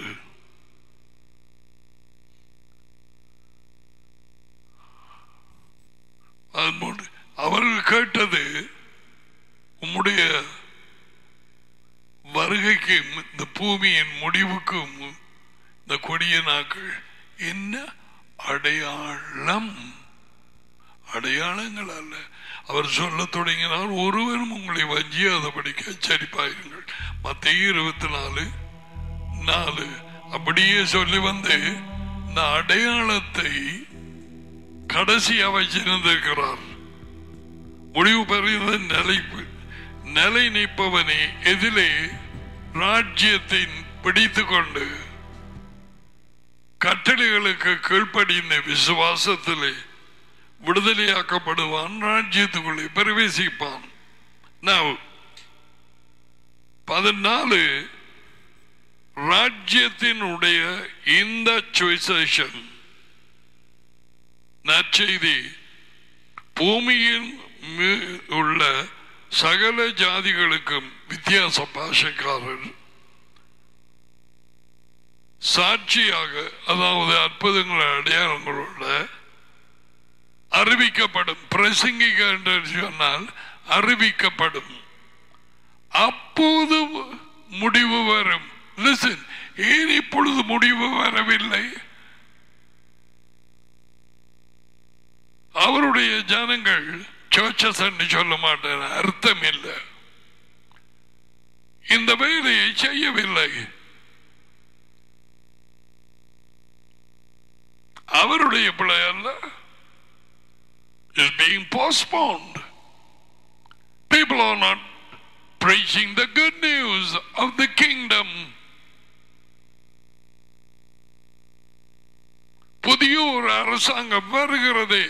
பதிமூன்று. அவர்கள் கேட்டது உம்முடைய வருகைக்கும் இந்த பூமியின் முடிவுக்கும் இந்த கொடிய நாட்கள் என்ன அடையாளம் அடையாளங்கள் அல்ல அவர் சொல்ல தொடங்கினால் ஒருவரும் உங்களை வஞ்சியாதபடிக்கு எச்சரிப்பாயிருங்கள் மத்திய இருபத்தி நாலு நாலு அப்படியே சொல்லி வந்து இந்த அடையாளத்தை கடைசியா வச்சிருந்திருக்கிறார் முடிவு பெறுகிற நிலைப்பு நிலை நிற்பவனே எதிலே ராஜ்யத்தின் பிடித்து கொண்டு கட்டளைகளுக்கு கீழ்ப்படிந்த விசுவாசத்திலே விடுதலையாக்கப்படுவான் ராஜ்யத்துக்குள்ளே பிரவேசிப்பான் Now, பதினாலு ராஜ்யத்தினுடைய இந்த சுவிசேஷன் நற்செய்தி பூமியின் மீ- உள்ள சகல ஜாதிகளுக்கும் வித்தியாச பாஷைக்காரர் சாட்சியாக அதாவது அற்புதங்கள் அடையாளங்களோட அறிவிக்கப்படும் பிரசங்கிக்க என்று சொன்னால் அறிவிக்கப்படும் அப்போது முடிவு வரும் லிசன் ஏன் இப்பொழுது முடிவு வரவில்லை அவருடைய ஜனங்கள் சர்ச்சஸ் என்று சொல்ல மாட்டேன் அர்த்தம் இல்லை இந்த வேலையை செய்யவில்லை அவருடைய பிள்ளை அல்ல is being postponed. People are not preaching the good news of the kingdom. புதிய ஒரு அரசாங்கம் வருகிறது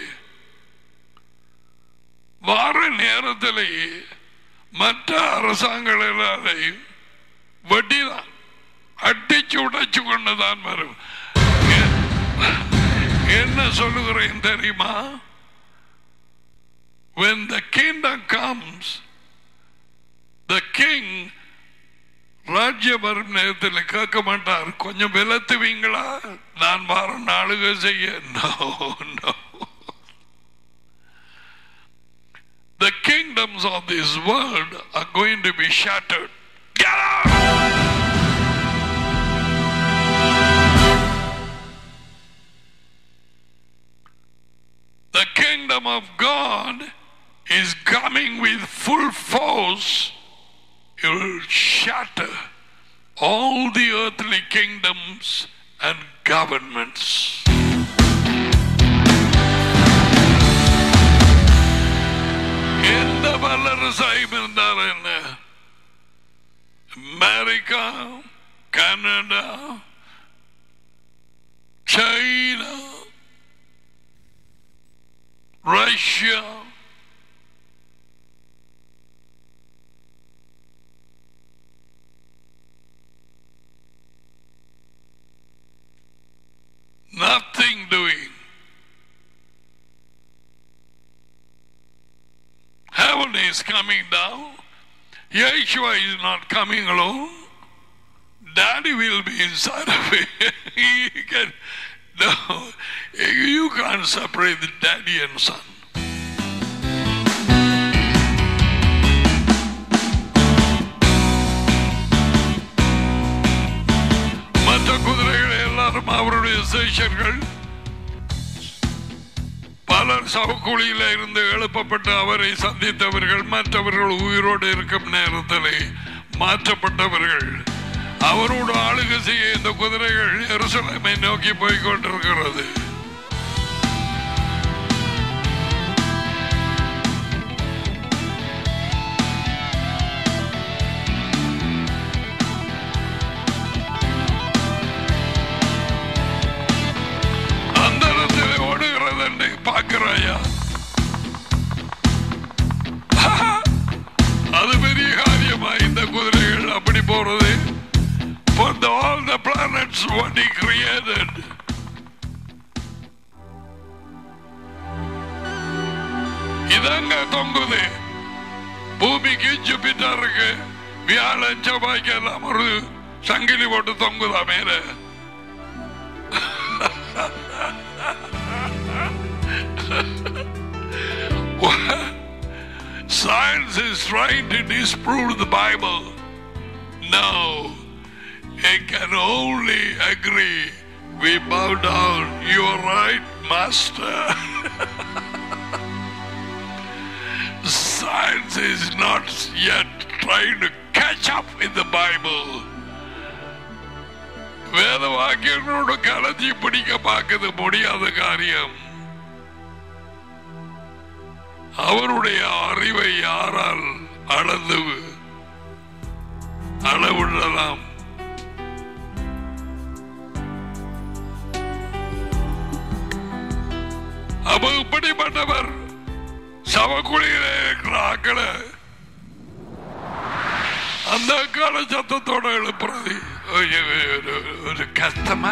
வார நேரத்திலே மற்ற அரசாங்கங்கள் எல்லாரையும் வட்டிதான் அடிச்சு உடைச்சு கொண்டுதான் வரும் என்ன சொல்லுகிறேன் தெரியுமா when the kingdom comes the king ராஜ்யம் வரும் நேரத்தில் கேட்க மாட்டார் கொஞ்சம் விலத்துவீங்களா நான் வார நாளுக செய்ய no no the kingdoms of this world are going to be shattered get out The kingdom of God is coming with full force. It will shatter all the earthly kingdoms and governments. எந்த வல்லரசாயும் இருந்தால் என்ன America Canada China Russia. Nothing doing. Heaven is coming down. Yeshua is not coming alone. Daddy will be inside of it. he can, No, you can't separate the daddy and son. மற்ற குதிரைகள் எல்லாரும் அவருடைய சேஷர்கள் பலர் சவக்குழியில இருந்து எழுப்பப்பட்டு அவரை சந்தித்தவர்கள் மற்றவர்கள் உயிரோடு இருக்கும் நேரத்திலே மாற்றப்பட்டவர்கள் அவரோடு ஆளுகை செய்ய இந்த குதிரைகள் எருசலேமை நோக்கி போய் கொண்டிருக்கிறது அந்த இடத்துல ஓடுகிறது என்று பார்க்கிறாயா அது பெரிய காரியமா இந்த குதிரைகள் அப்படி போறது for the, all the planets what he created இதங்க தொங்குது பூமிக்கு ஜூபிட்டருக்கு வியாழன் செவ்வாய்க்கு எல்லாம் ஒரு சங்கிலி போட்டு தொங்குதா மேல Science is trying to disprove the Bible. No, it can only agree. We bow down. You are right, Master. Science is not yet trying to catch up with the Bible. வேத வாக்கியங்களோட கலஞ்சி பிடிக்க பார்க்கறது முடியாத காரியம் அவருடைய அறிவை யாரால் அளந்து அளவிடலாம் அவ இப்படிப்பட்டவர் சவக்குழியில இருக்கிற ஆக்களை அந்த கால சத்தத்தோட எழுப்புறது ஐயோ, ஒரு- ஒரு கஷ்டமா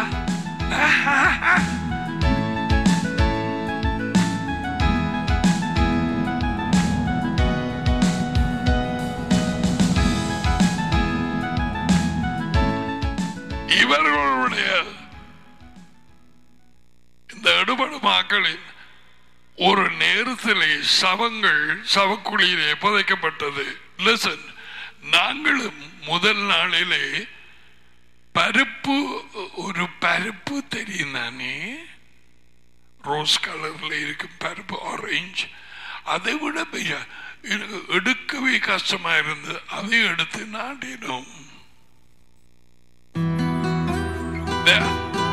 இவர்களுடைய இந்த எடுபடும் மக்களின் ஒரு நேரத்திலே சவங்கள் சவக்குழியிலே புதைக்கப்பட்டது லிசன் நாங்களும் முதல் நாளிலே பருப்பு ஒரு பருப்பு தெரியும் தானே ரோஸ் கலர்ல இருக்கும் பருப்பு ஆரஞ்சு அதை விட பெரிய- எனக்கு எடுக்கவே கஷ்டமா இருந்தது அதை எடுத்து நாட்டினோம் There.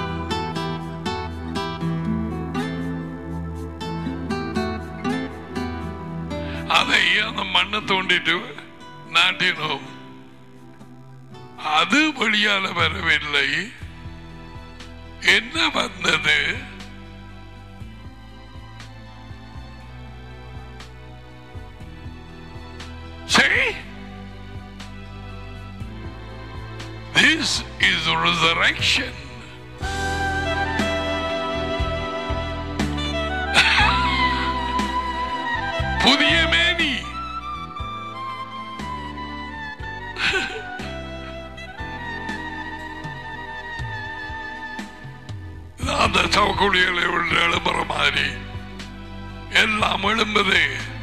அதை அந்த மண்ணை தோண்டிட்டு நாட்டினோம் அது வழியால வரவில்லை என்ன வந்தது See? This is resurrection. புதிய மேனி அந்த சவக்குழிகளை உள்ள எழுப்புற மாதிரி எல்லாம் எழும்புது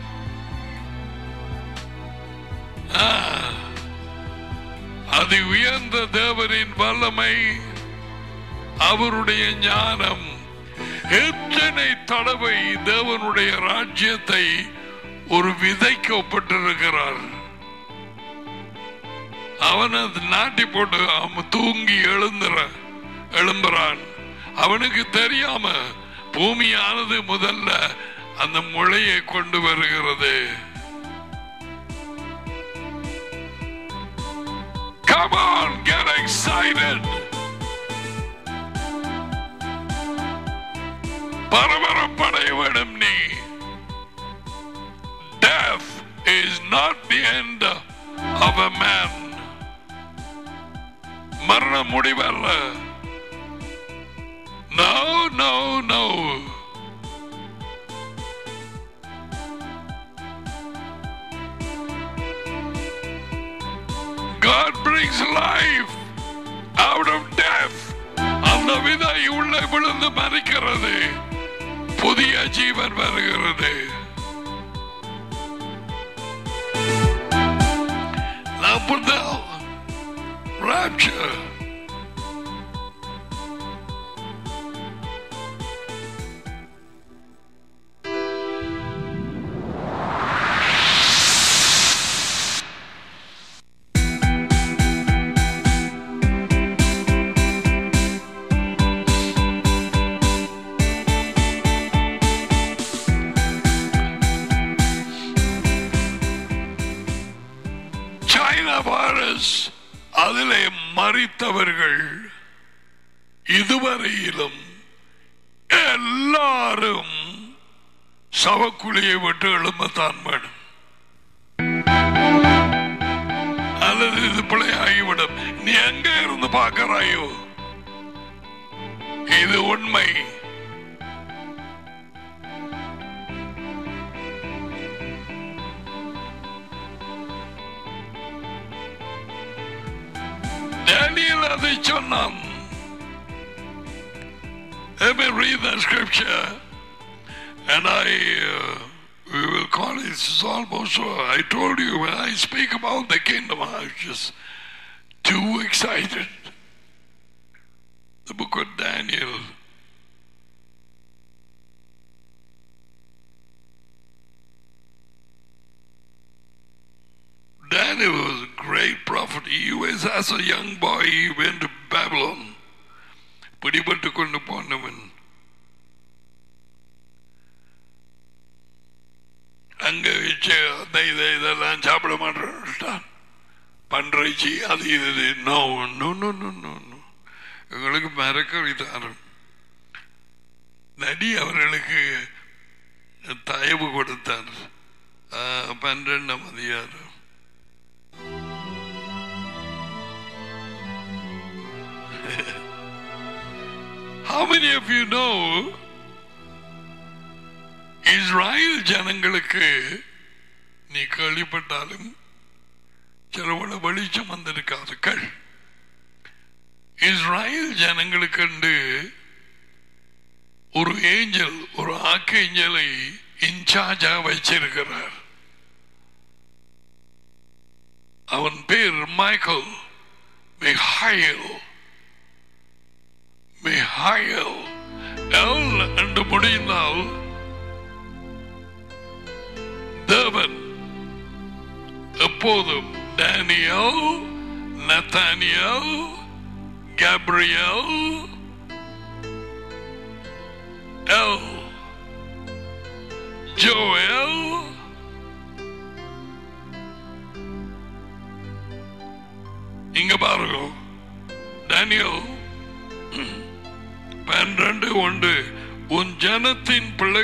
ஆ. அது உயர்ந்த தேவனின் வல்லமை அவருடைய ஞானம் எத்தனை தடவை தேவனுடைய ராஜ்யத்தை ஒரு விதைக்கு ஒப்பிட்டிருக்கிறார் அவன் அது நாட்டி போட்டு அவன் தூங்கி எழுந்துற எழும்புறான் அவனுக்கு தெரியாம பூமியானது முதல்ல அந்த முளையை கொண்டு வருகிறது Come on, get excited. பரபரப்படைய வேண்டும் நீ Death is not the end of a man. மரண முடிவல்ல No, no, no. God brings life out of death. அந்த விதை உள்ள விழுந்து மறிக்கிறது புதிய ஜீவன் வருகிறது Now put down rapture. China virus அதிலே மறித்தவர்கள் இதுவரையிலும் எல்லாரும் சவக்குழியை விட்டு எழும்பத்தான் வேணும் அல்லது இது பிழையாகிவிடும் நீ எங்க இருந்து பார்க்கிறாயோ இது உண்மை டேனியல் அதை சொன்னான் Let me read the scripture and I uh, we will call it this is almost uh, I told you when I speak about the kingdom I was just too excited the book of Daniel Daniel was a great prophet. He was as a young boy, he went to Babylon. பிடிபட்டு கொண்டு போனவன் அங்க வச்சு அந்த இதை இதெல்லாம் சாப்பிட மாட்டான் பன்றைச்சி அது இது no no no no no no எங்களுக்கு மறக்கறி தாரும் நடி அவர்களுக்கு தயவு கொடுத்தார் ஆ, பன்னிரெண்டாம் அதிகாரம் How many of you know Israel ஜனங்களுக்கு நீ கேள்விப்பட்டாலும் சிலவள வெளிச்சம் வந்திருக்காது கள் இஸ்ராயல் ஜனங்களுக்கு ஒரு ஏஞ்சல் ஒரு ஆக்கு ஏஞ்சலை இன்சார்ஜா வச்சிருக்கிறார் அவன் பேர் மைக்கேல் மிஹாயில் மிஹாயில் எல் என்று முடிந்தால் தேவன் எப்போதும் Daniel Nathaniel Gabriel El Joel இங்க பாருங்க டேனியல் பன்னிரண்டு ஒன்று உன் ஜனத்தின் பிள்ளை